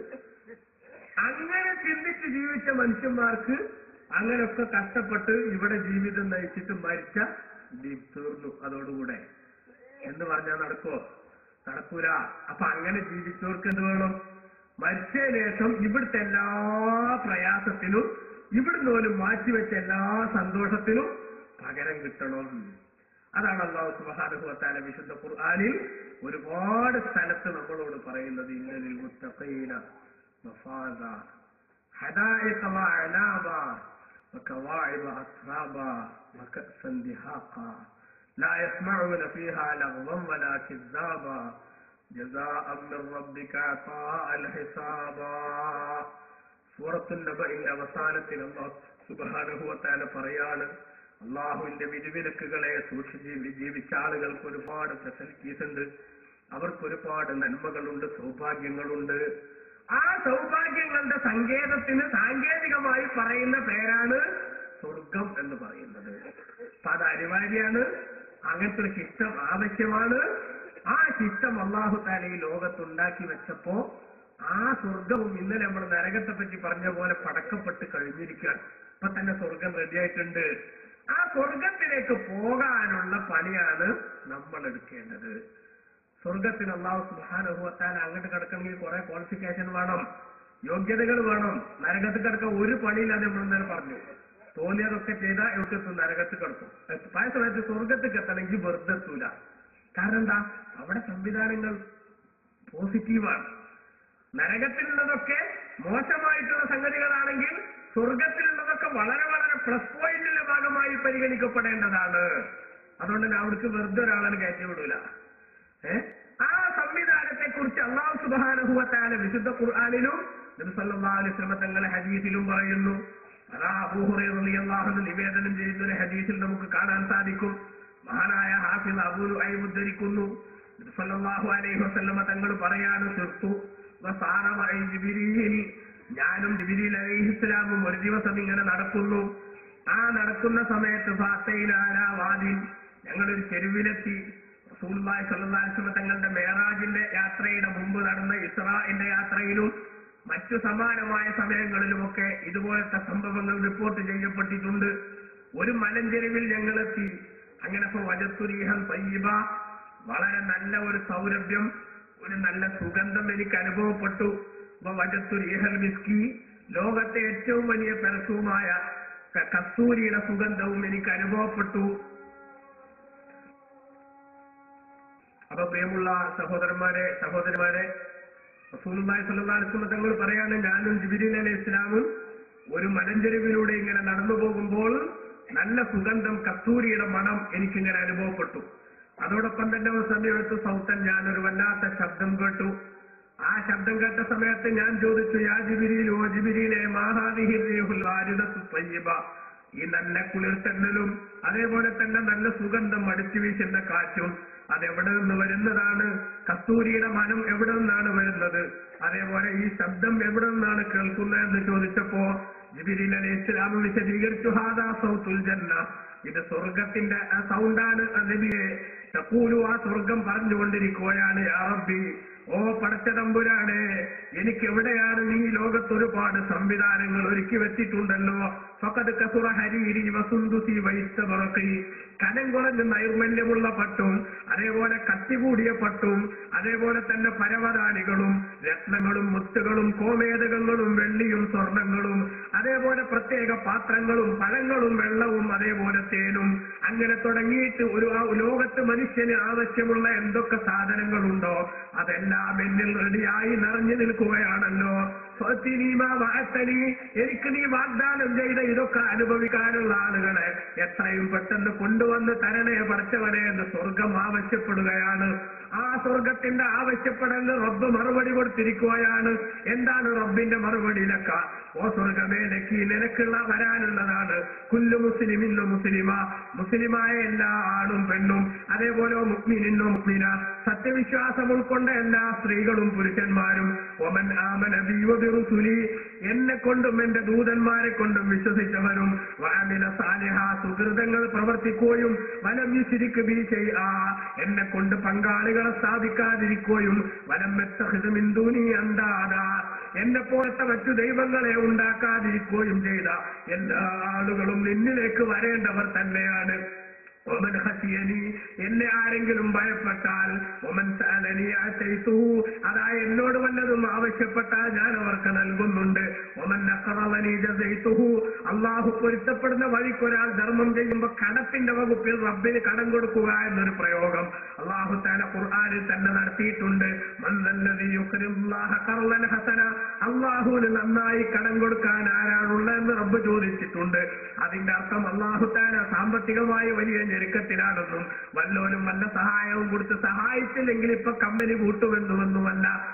അങ്ങനെ ചിന്തിച്ച് ജീവിച്ച മനുഷ്യന്മാർക്ക് അങ്ങനെയൊക്കെ കഷ്ടപ്പെട്ട് ഇവിടെ ജീവിതം നയിച്ചിട്ട് മരിച്ച ദീപ് തീർന്നു അതോടുകൂടെ എന്ന് പറഞ്ഞാൽ നടക്കോ നടക്കൂല അപ്പൊ അങ്ങനെ ജീവിച്ചവർക്ക് എന്ത് വേണം മരിച്ചതിന് ശേഷം ഇവിടുത്തെ എല്ലാ പ്രയാസത്തിനും ഇവിടുന്ന് പോലും മാറ്റിവെച്ച എല്ലാ സന്തോഷത്തിനും പകരം കിട്ടണം അതാണ് അള്ളാഹു സുബാനുഭവത്താല വിശുദ്ധ ഖുർആാനിൽ ഒരുപാട് സ്ഥലത്ത് നമ്മളോട് പറയുന്നത് ഇന്നലിൽ മുത്തഖീന مفازا حدائق وأعنابا وكواعب أترابا وكأسا دهاقا لا يسمعون فيها لغوا ولا كذابا جزاء من ربك عطاء حسابا സൂറത്തുൽ നബഇന്റെ അവസാനത്തിൽ അള്ളാഹു സുബാനുഭവത്താല പറയാണ് അള്ളാഹുവിന്റെ വിധിവിലക്കുകളെ സൂക്ഷിച്ച് ജീവിച്ച ആളുകൾക്ക് ഒരുപാട് ഫെസിലിറ്റീസ് ഉണ്ട് അവർക്ക് ഒരുപാട് നന്മകളുണ്ട് സൗഭാഗ്യങ്ങളുണ്ട് ആ സൗഭാഗ്യങ്ങളുടെ സങ്കേതത്തിന് സാങ്കേതികമായി പറയുന്ന പേരാണ് സ്വർഗം എന്ന് പറയുന്നത് അപ്പൊ അത് അനിവാര്യമാണ് അങ്ങനത്തെ ഒരു ശിഷ്ടം ആവശ്യമാണ് ആ ശിഷ്ടം അള്ളാഹു താല ഈ ലോകത്തുണ്ടാക്കി വെച്ചപ്പോ ആ സ്വർഗവും ഇന്നലെ നമ്മൾ നരകത്തെ പറ്റി പറഞ്ഞ പോലെ പടക്കപ്പെട്ട് കഴിഞ്ഞിരിക്കുകയാണ് ഇപ്പൊ തന്നെ സ്വർഗം റെഡിയായിട്ടുണ്ട് ആ സ്വർഗത്തിലേക്ക് പോകാനുള്ള പണിയാണ് നമ്മൾ എടുക്കേണ്ടത് സ്വർഗത്തിന് അള്ളാഹു സുഹാനുഭവത്താൽ അങ്ങോട്ട് കിടക്കണമെങ്കിൽ കുറെ ക്വാളിഫിക്കേഷൻ വേണം യോഗ്യതകൾ വേണം നരകത്ത് കിടക്കാൻ ഒരു പണിയില്ലാതെ നമ്മൾ ഇന്നലെ പറഞ്ഞു തോന്നിയതൊക്കെ ചെയ്താൽ എവിടെത്തും നരകത്ത് കിടക്കും പല സമയത്ത് സ്വർഗത്തേക്ക് എത്തണമെങ്കിൽ വെറുതെ എത്തൂല കാരണം എന്താ അവിടെ സംവിധാനങ്ങൾ പോസിറ്റീവാണ് നരകത്തിലുള്ളതൊക്കെ മോശമായിട്ടുള്ള സംഗതികളാണെങ്കിൽ സ്വർഗത്തിലുള്ളതൊക്കെ വളരെ വളരെ പ്ലസ് പോയിന്റിന്റെ ഭാഗമായി പരിഗണിക്കപ്പെടേണ്ടതാണ് അതുകൊണ്ട് തന്നെ അവിടേക്ക് വെറുതെ ഒരാളെ കയറ്റി വിടൂല ഏ? ആ സംവിധാനത്തെ കുറിച്ച് അള്ളാഹു സുബാനുഭവത്താല വിശുദ്ധ ഖുർആാനിലും നബിസല്ലാ തങ്ങളെ ഹദീസിലും പറയുന്നു അതാ അബൂഹുറൈറിയാഹു നിവേദനം ചെയ്യുന്ന ഒരു ഹദീസിൽ നമുക്ക് കാണാൻ സാധിക്കും മഹാനായ ഹാഫിൽ അബൂരു ഐ ഉദ്ധരിക്കുന്നു നബിസല്ലാഹു അലൈഹി വസല്ലമ തങ്ങൾ പറയാണ് തീർത്തു വസാറമായി ജിബിരിയിൽ ഞാനും ജിബിരിൽ അലൈഹി ഇസ്ലാമും ഒരു ദിവസം ഇങ്ങനെ നടക്കുന്നു ആ നടക്കുന്ന സമയത്ത് ഫാത്തയിലാല വാദിൻ ഞങ്ങളൊരു ചെരുവിലെത്തി റസൂലുള്ളാഹി സ്വല്ലല്ലാഹു അലൈഹി വസല്ലം തങ്ങളുടെ മേറാജിന്റെ യാത്രയുടെ മുമ്പ് നടന്ന ഇസ്രാഇന്റെ യാത്രയിലും മറ്റു സമാനമായ സമയങ്ങളിലുമൊക്കെ ഇതുപോലത്തെ സംഭവങ്ങൾ റിപ്പോർട്ട് ചെയ്യപ്പെട്ടിട്ടുണ്ട് ഒരു മലഞ്ചെരുവിൽ ഞങ്ങളെത്തി അങ്ങനെ ഇപ്പൊ വജത്തുരീഹം തയ്യബ വളരെ നല്ല ഒരു സൗരഭ്യം ഒരു നല്ല സുഗന്ധം എനിക്ക് അനുഭവപ്പെട്ടു ഇപ്പൊ വജത്തുരീഹൽ മിസ്കി ലോകത്തെ ഏറ്റവും വലിയ പെർഫ്യൂമായ ക- കസ്തൂരിയുടെ സുഗന്ധവും എനിക്ക് അനുഭവപ്പെട്ടു അപ്പൊ പ്രിയമുള്ള സഹോദരന്മാരെ സഹോദരിമാരെ റസൂലുള്ളാഹി സ്വല്ലല്ലാഹു അലൈഹി വസല്ലം തങ്ങൾ പറയാണ് ഞാനും ജിബിരിൽ അലൈഹി ഇസ്ലാമും ഒരു മലഞ്ചെരുവിലൂടെ ഇങ്ങനെ നടന്നു പോകുമ്പോൾ നല്ല സുഗന്ധം കസ്തൂരിയുടെ മണം എനിക്കിങ്ങനെ അനുഭവപ്പെട്ടു അതോടൊപ്പം തന്നെ ഒരു സമയത്ത് സൗത്തൻ ഞാനൊരു വല്ലാത്ത ശബ്ദം കേട്ടു ആ ശബ്ദം കേട്ട സമയത്ത് ഞാൻ ചോദിച്ചു യാ ജിബിരിയിൽ ഓ ജിബിരിയിലെ മാഹാദിഹിൽ വാരിദത്തു തയ്യിബ ഈ നല്ല കുളിർത്തന്നലും അതേപോലെ തന്നെ നല്ല സുഗന്ധം അടിച്ചു വീശുന്ന കാറ്റും അതെവിടെ നിന്ന് വരുന്നതാണ് കസ്തൂരിയുടെ മനം എവിടെ നിന്നാണ് വരുന്നത് അതേപോലെ ഈ ശബ്ദം എവിടെ നിന്നാണ് കേൾക്കുന്നത് എന്ന് ചോദിച്ചപ്പോ ജിബിരിൽ അലി ഇസ്ലാം വിശദീകരിച്ചു ഹാദാ സൗത്തുൽ ജന്ന ഇത് സ്വർഗത്തിന്റെ ആ സൗണ്ടാണ് നബിയെ തക്കൂലു ആ സ്വർഗം പറഞ്ഞുകൊണ്ടിരിക്കുകയാണ് യാ റബ്ബി ഓ പടച്ച തമ്പുരാനെ എനിക്ക് എവിടെയാണ് നീ ലോകത്ത് ഒരുപാട് സംവിധാനങ്ങൾ ഒരുക്കി വെച്ചിട്ടുണ്ടല്ലോ ഫഖദ് കസുറ ഹരീരി വസുന്ദുസി വൈസ്തബറക്കി കനം കുറഞ്ഞ നൈർമല്യമുള്ള പട്ടും അതേപോലെ കത്തി കൂടിയ പട്ടും അതേപോലെ തന്നെ പരവതാനികളും രത്നങ്ങളും മുത്തുകളും കോമേതകങ്ങളും വെള്ളിയും സ്വർണങ്ങളും അതേപോലെ പ്രത്യേക പാത്രങ്ങളും പഴങ്ങളും വെള്ളവും അതേപോലെ തേനും അങ്ങനെ തുടങ്ങിയിട്ട് ഒരു ആ ലോകത്ത് മനുഷ്യന് ആവശ്യമുള്ള എന്തൊക്കെ സാധനങ്ങളുണ്ടോ അതെല്ലാം എന്നിൽ റെഡിയായി നിറഞ്ഞു നിൽക്കുകയാണല്ലോ സ്വത്തിനീമ വാഴ്ത്തനി എനിക്ക് നീ വാഗ്ദാനം ചെയ്ത ഇതൊക്കെ അനുഭവിക്കാനുള്ള ആളുകളെ എത്രയും പെട്ടെന്ന് കൊണ്ടുവന്ന് തരണേ പഠിച്ചവനെ എന്ന് സ്വർഗം ആവശ്യപ്പെടുകയാണ് ആ സ്വർഗത്തിന്റെ ആവശ്യപ്പെടലിന് റബ്ബ് മറുപടി കൊടുത്തിരിക്കുകയാണ് എന്താണ് റബ്ബിന്റെ മറുപടി ലക്ക ഓ സ്വർഗമേ ലക്കി നിനക്കുള്ള വരാനുള്ളതാണ് കുല്ലു മുസ്ലിമിന്നു മുസ്ലിമ മുസ്ലിമായ എല്ലാ ആണും പെണ്ണും അതേപോലെ മുക്മിനിന്നു മുക്മിന സത്യവിശ്വാസം ഉൾക്കൊണ്ട എല്ലാ സ്ത്രീകളും പുരുഷന്മാരും ഒമൻ ആമന ബിറുസുലി എന്നെ കൊണ്ടും എന്റെ ദൂതന്മാരെ കൊണ്ടും വിശ്വസിച്ചവരും വാമിന സാലിഹ സുഹൃതങ്ങൾ പ്രവർത്തിക്കുകയും വലം യുശിരിക്ക് ബി ചെയ്യ എന്നെ കൊണ്ട് പങ്കാളികളെ സ്ഥാപിക്കാതിരിക്കുകയും വലം മെത്തഹിതമിന്ദൂനി അന്താത എന്നെ പോലത്തെ മറ്റു ദൈവങ്ങളെ ഉണ്ടാക്കാതിരിക്കുകയും ചെയ്ത എല്ലാ ആളുകളും നിന്നിലേക്ക് വരേണ്ടവർ തന്നെയാണ് ഒമൻ ഹസിയനി എന്നെ ആരെങ്കിലും ഭയപ്പെട്ടാൽ ഒമൻ സാലനി അശൈത്തു അതാ എന്നോട് വല്ലതും ആവശ്യപ്പെട്ടാൽ ഞാൻ അവർക്ക് നൽകുന്നുണ്ട് ഒമൻ അക്കറവനി ജസൈത്തുഹു അള്ളാഹു പൊരുത്തപ്പെടുന്ന വഴിക്ക് ഒരാൾ ധർമ്മം ചെയ്യുമ്പോൾ കടത്തിന്റെ വകുപ്പിൽ റബ്ബിന് കടം കൊടുക്കുക എന്നൊരു പ്രയോഗം അള്ളാഹു താല ഖുർആാനിൽ തന്നെ നടത്തിയിട്ടുണ്ട് മന്നല്ലതി യുക്രിമുല്ലാഹ ഖർളൻ ഹസന അള്ളാഹുവിന് നന്നായി കടം കൊടുക്കാൻ ആരാണുള്ളതെന്ന് റബ്ബ് ചോദിച്ചിട്ടുണ്ട് അതിന്റെ അർത്ഥം അള്ളാഹു താല സാമ്പത്തികമായി വലിയ ഞെരുക്കത്തിലാണെന്നും വല്ലോനും വല്ല സഹായവും കൊടുത്ത് സഹായിച്ചില്ലെങ്കിൽ ഇപ്പൊ കമ്പനി കൂട്ടുമെന്നുമൊന്നുമല്ല മറിച്ച്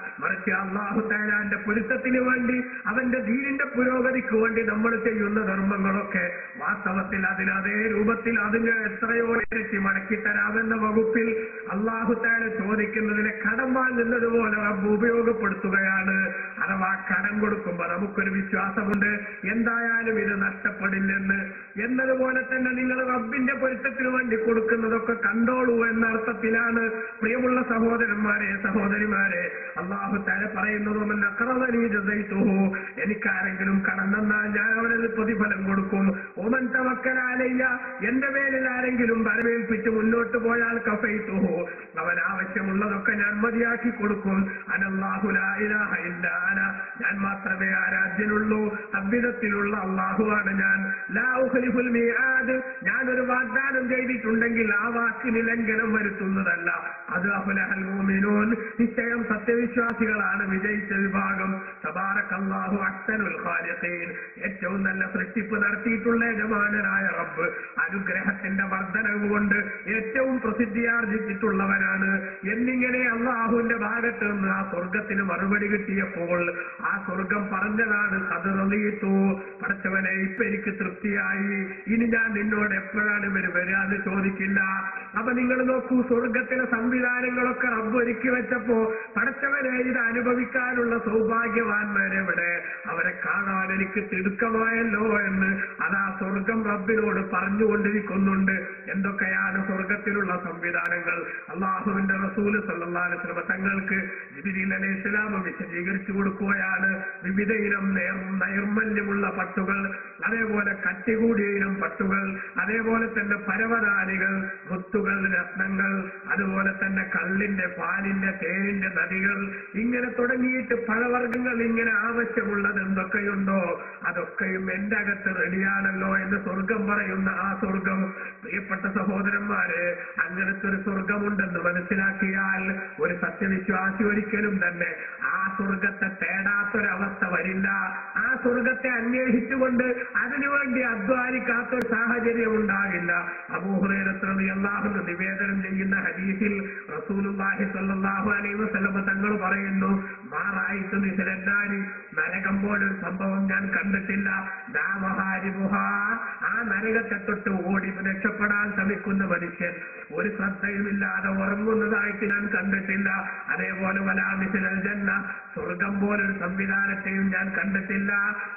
മറിച്ച് അള്ളാഹു താലാന്റെ പൊരുത്തത്തിന് വേണ്ടി അവന്റെ ദീനിന്റെ പുരോഗതിക്ക് വേണ്ടി നമ്മൾ ചെയ്യുന്ന ധർമ്മങ്ങളൊക്കെ വാസ്തവത്തിൽ അതിന് അതേ രൂപത്തിൽ അതിന് എത്രയോ ഇരട്ടി മടക്കി തരാമെന്ന വകുപ്പിൽ അള്ളാഹു താല ചോദിക്കുന്നതിനെ കടം വാങ്ങുന്നത് പോലെ റബ്ബ് ഉപയോഗപ്പെടുത്തുകയാണ് അഥവാ കടം കൊടുക്കുമ്പോ നമുക്കൊരു വിശ്വാസമുണ്ട് എന്തായാലും ഇത് നഷ്ടപ്പെടില്ലെന്ന് എന്നതുപോലെ തന്നെ നിങ്ങൾ റബ്ബിന്റെ പൊരുത്തത്തിന് വേണ്ടി കൊടുക്കുന്നതൊക്കെ കണ്ടോളൂ എന്ന അർത്ഥത്തിലാണ് പ്രിയമുള്ള സഹോദരന്മാരെ സഹോദരിമാരെ അള്ളാഹു താല പറയുന്നത് എനിക്കാരെങ്കിലും കടം തന്നാൽ ഞാൻ അവനത് പ്രതിഫലം കൊടുക്കും ഓമൻ തവക്കലാലയ്യ എന്റെ പേരിൽ ആരെങ്കിലും വരവേൽപ്പിച്ച് മുന്നോട്ട് പോയാൽ കഫൈത്തുഹു അവൻ ആവശ്യമുള്ളതൊക്കെ ഞാൻ മതിയാക്കി കൊടുക്കും അനല്ലാഹുലാന ഞാൻ മാത്രമേ ആരാധ്യനുള്ളൂ അദ്വിധത്തിലുള്ള അള്ളാഹുവാണ് ഞാൻ ലാഹുലിഫുൽ മീആദ് ഞാൻ ഒരു വാഗ്ദാനം ചെയ്തിട്ടുണ്ടെങ്കിൽ ആ വാക്കിന് ലംഘനം വരുത്തുന്നതല്ല അത് അഫുലഹൽ മോമിനോൻ നിശ്ചയം സത്യവിശ്വാസികളാണ് വിജയിച്ച വിഭാഗം തബാറക്കല്ലാഹു അഹ്സനുൽ ഖാലിഖീൻ ഏറ്റവും നല്ല സൃഷ്ടിപ്പ് നടത്തിയിട്ടുള്ള യജമാനനായ റബ്ബ് അനുഗ്രഹത്തിന്റെ വർധനവ് കൊണ്ട് ഏറ്റവും പ്രസിദ്ധിയാർജിച്ചിട്ടുള്ളവനാണ് എന്നിങ്ങനെ അള്ളാഹുവിന്റെ ഭാഗത്ത് നിന്ന് ആ സ്വർഗത്തിന് മറുപടി കിട്ടിയപ്പോൾ ആ സ്വർഗം പറഞ്ഞതാണ് അത് റളിയിത്തു പടച്ചവനെ ഇപ്പൊ എനിക്ക് തൃപ്തിയായി ഇനി ഞാൻ നിന്നോട് എപ്പോഴാണ് ഇവര് വരിക എന്ന് ചോദിക്കില്ല അപ്പൊ നിങ്ങൾ നോക്കൂ സ്വർഗത്തിലെ സംവിധാനങ്ങളൊക്കെ റബ്ബ് ഒരുക്കി വെച്ചപ്പോ പടച്ചവനെ ഇത് അനുഭവിക്കാനുള്ള സൗഭാഗ്യവാന്മാരെവിടെ അവരെ കാണാൻ എനിക്ക് തിടുക്കമായല്ലോ എന്ന് അതാ സ്വർഗം റബ്ബിനോട് പറഞ്ഞുകൊണ്ടിരിക്കുന്നുണ്ട് എന്തൊക്കെയാണ് സ്വർഗത്തിലുള്ള സംവിധാനങ്ങൾ അള്ളാഹുവിന്റെ റസൂല് സല്ലാസ്ലമ തങ്ങൾക്ക് ജിബിരിൽ അലൈഹി ഇസ്ലാം വിശദീകരിച്ചു കൊടുക്കുകയാണ് വിവിധ ഇനം നേർ നൈർമല്യമുള്ള പട്ടുകൾ അതേപോലെ കട്ടികൂടിയ ഇനം പട്ടുകൾ അതേപോലെ തന്നെ പരവതാനികൾ മുത്തുകൾ രത്നങ്ങൾ അതുപോലെ തന്നെ കള്ളിന്റെ പാലിന്റെ തേനിന്റെ നദികൾ ഇങ്ങനെ തുടങ്ങിയിട്ട് പഴവർഗ്ഗങ്ങൾ ഇങ്ങനെ ആവശ്യമുള്ളത് എന്തൊക്കെയുണ്ടോ അതൊക്കെയും എന്റെ അകത്ത് റെഡിയാണല്ലോ എന്ന് സ്വർഗം പറയുന്ന ആ സ്വർഗം പ്രിയപ്പെട്ട സഹോദരന്മാരെ അങ്ങനത്തെ ഒരു സ്വർഗമുണ്ടെന്ന് മനസ്സിലാക്കിയാൽ ഒരു സത്യവിശ്വാസി ഒരിക്കലും തന്നെ ആ സ്വർഗത്തെ തേടാത്തൊരവസ്ഥ വരില്ല ആ സ്വർഗത്തെ അന്വേഷിച്ചുകൊണ്ട് അതിനുവേണ്ടി അധ്വാനിക്കാത്ത ഒരു സാഹചര്യം ഉണ്ടാകില്ല അബൂഹുറേറത്രത് അള്ളാഹുന്ന് നിവേദനം ചെയ്യുന്ന ഹദീസിൽ റസൂലുള്ളാഹി സ്വല്ലല്ലാഹു അലൈഹി വസല്ലം തങ്ങൾ പറയുന്നു മാറായിട്ട് നിസരന്നാരി നരകം പോലൊരു സംഭവം ഞാൻ കണ്ടിട്ടില്ല ദാമഹാരിമുഹ ആ നരകത്തെ തൊട്ട് ഓടി രക്ഷപ്പെടാൻ ശ്രമിക്കുന്ന മനുഷ്യൻ ഒരു ശ്രദ്ധയുമില്ലാതെ ഉറങ്ങുന്നതായിട്ട് ഞാൻ കണ്ടിട്ടില്ല അതേപോലെ വലാമിസിലൽ ജന്ന സ്വർഗം പോലൊരു സംവിധാനത്തെയും ഞാൻ കണ്ടിട്ടില്ല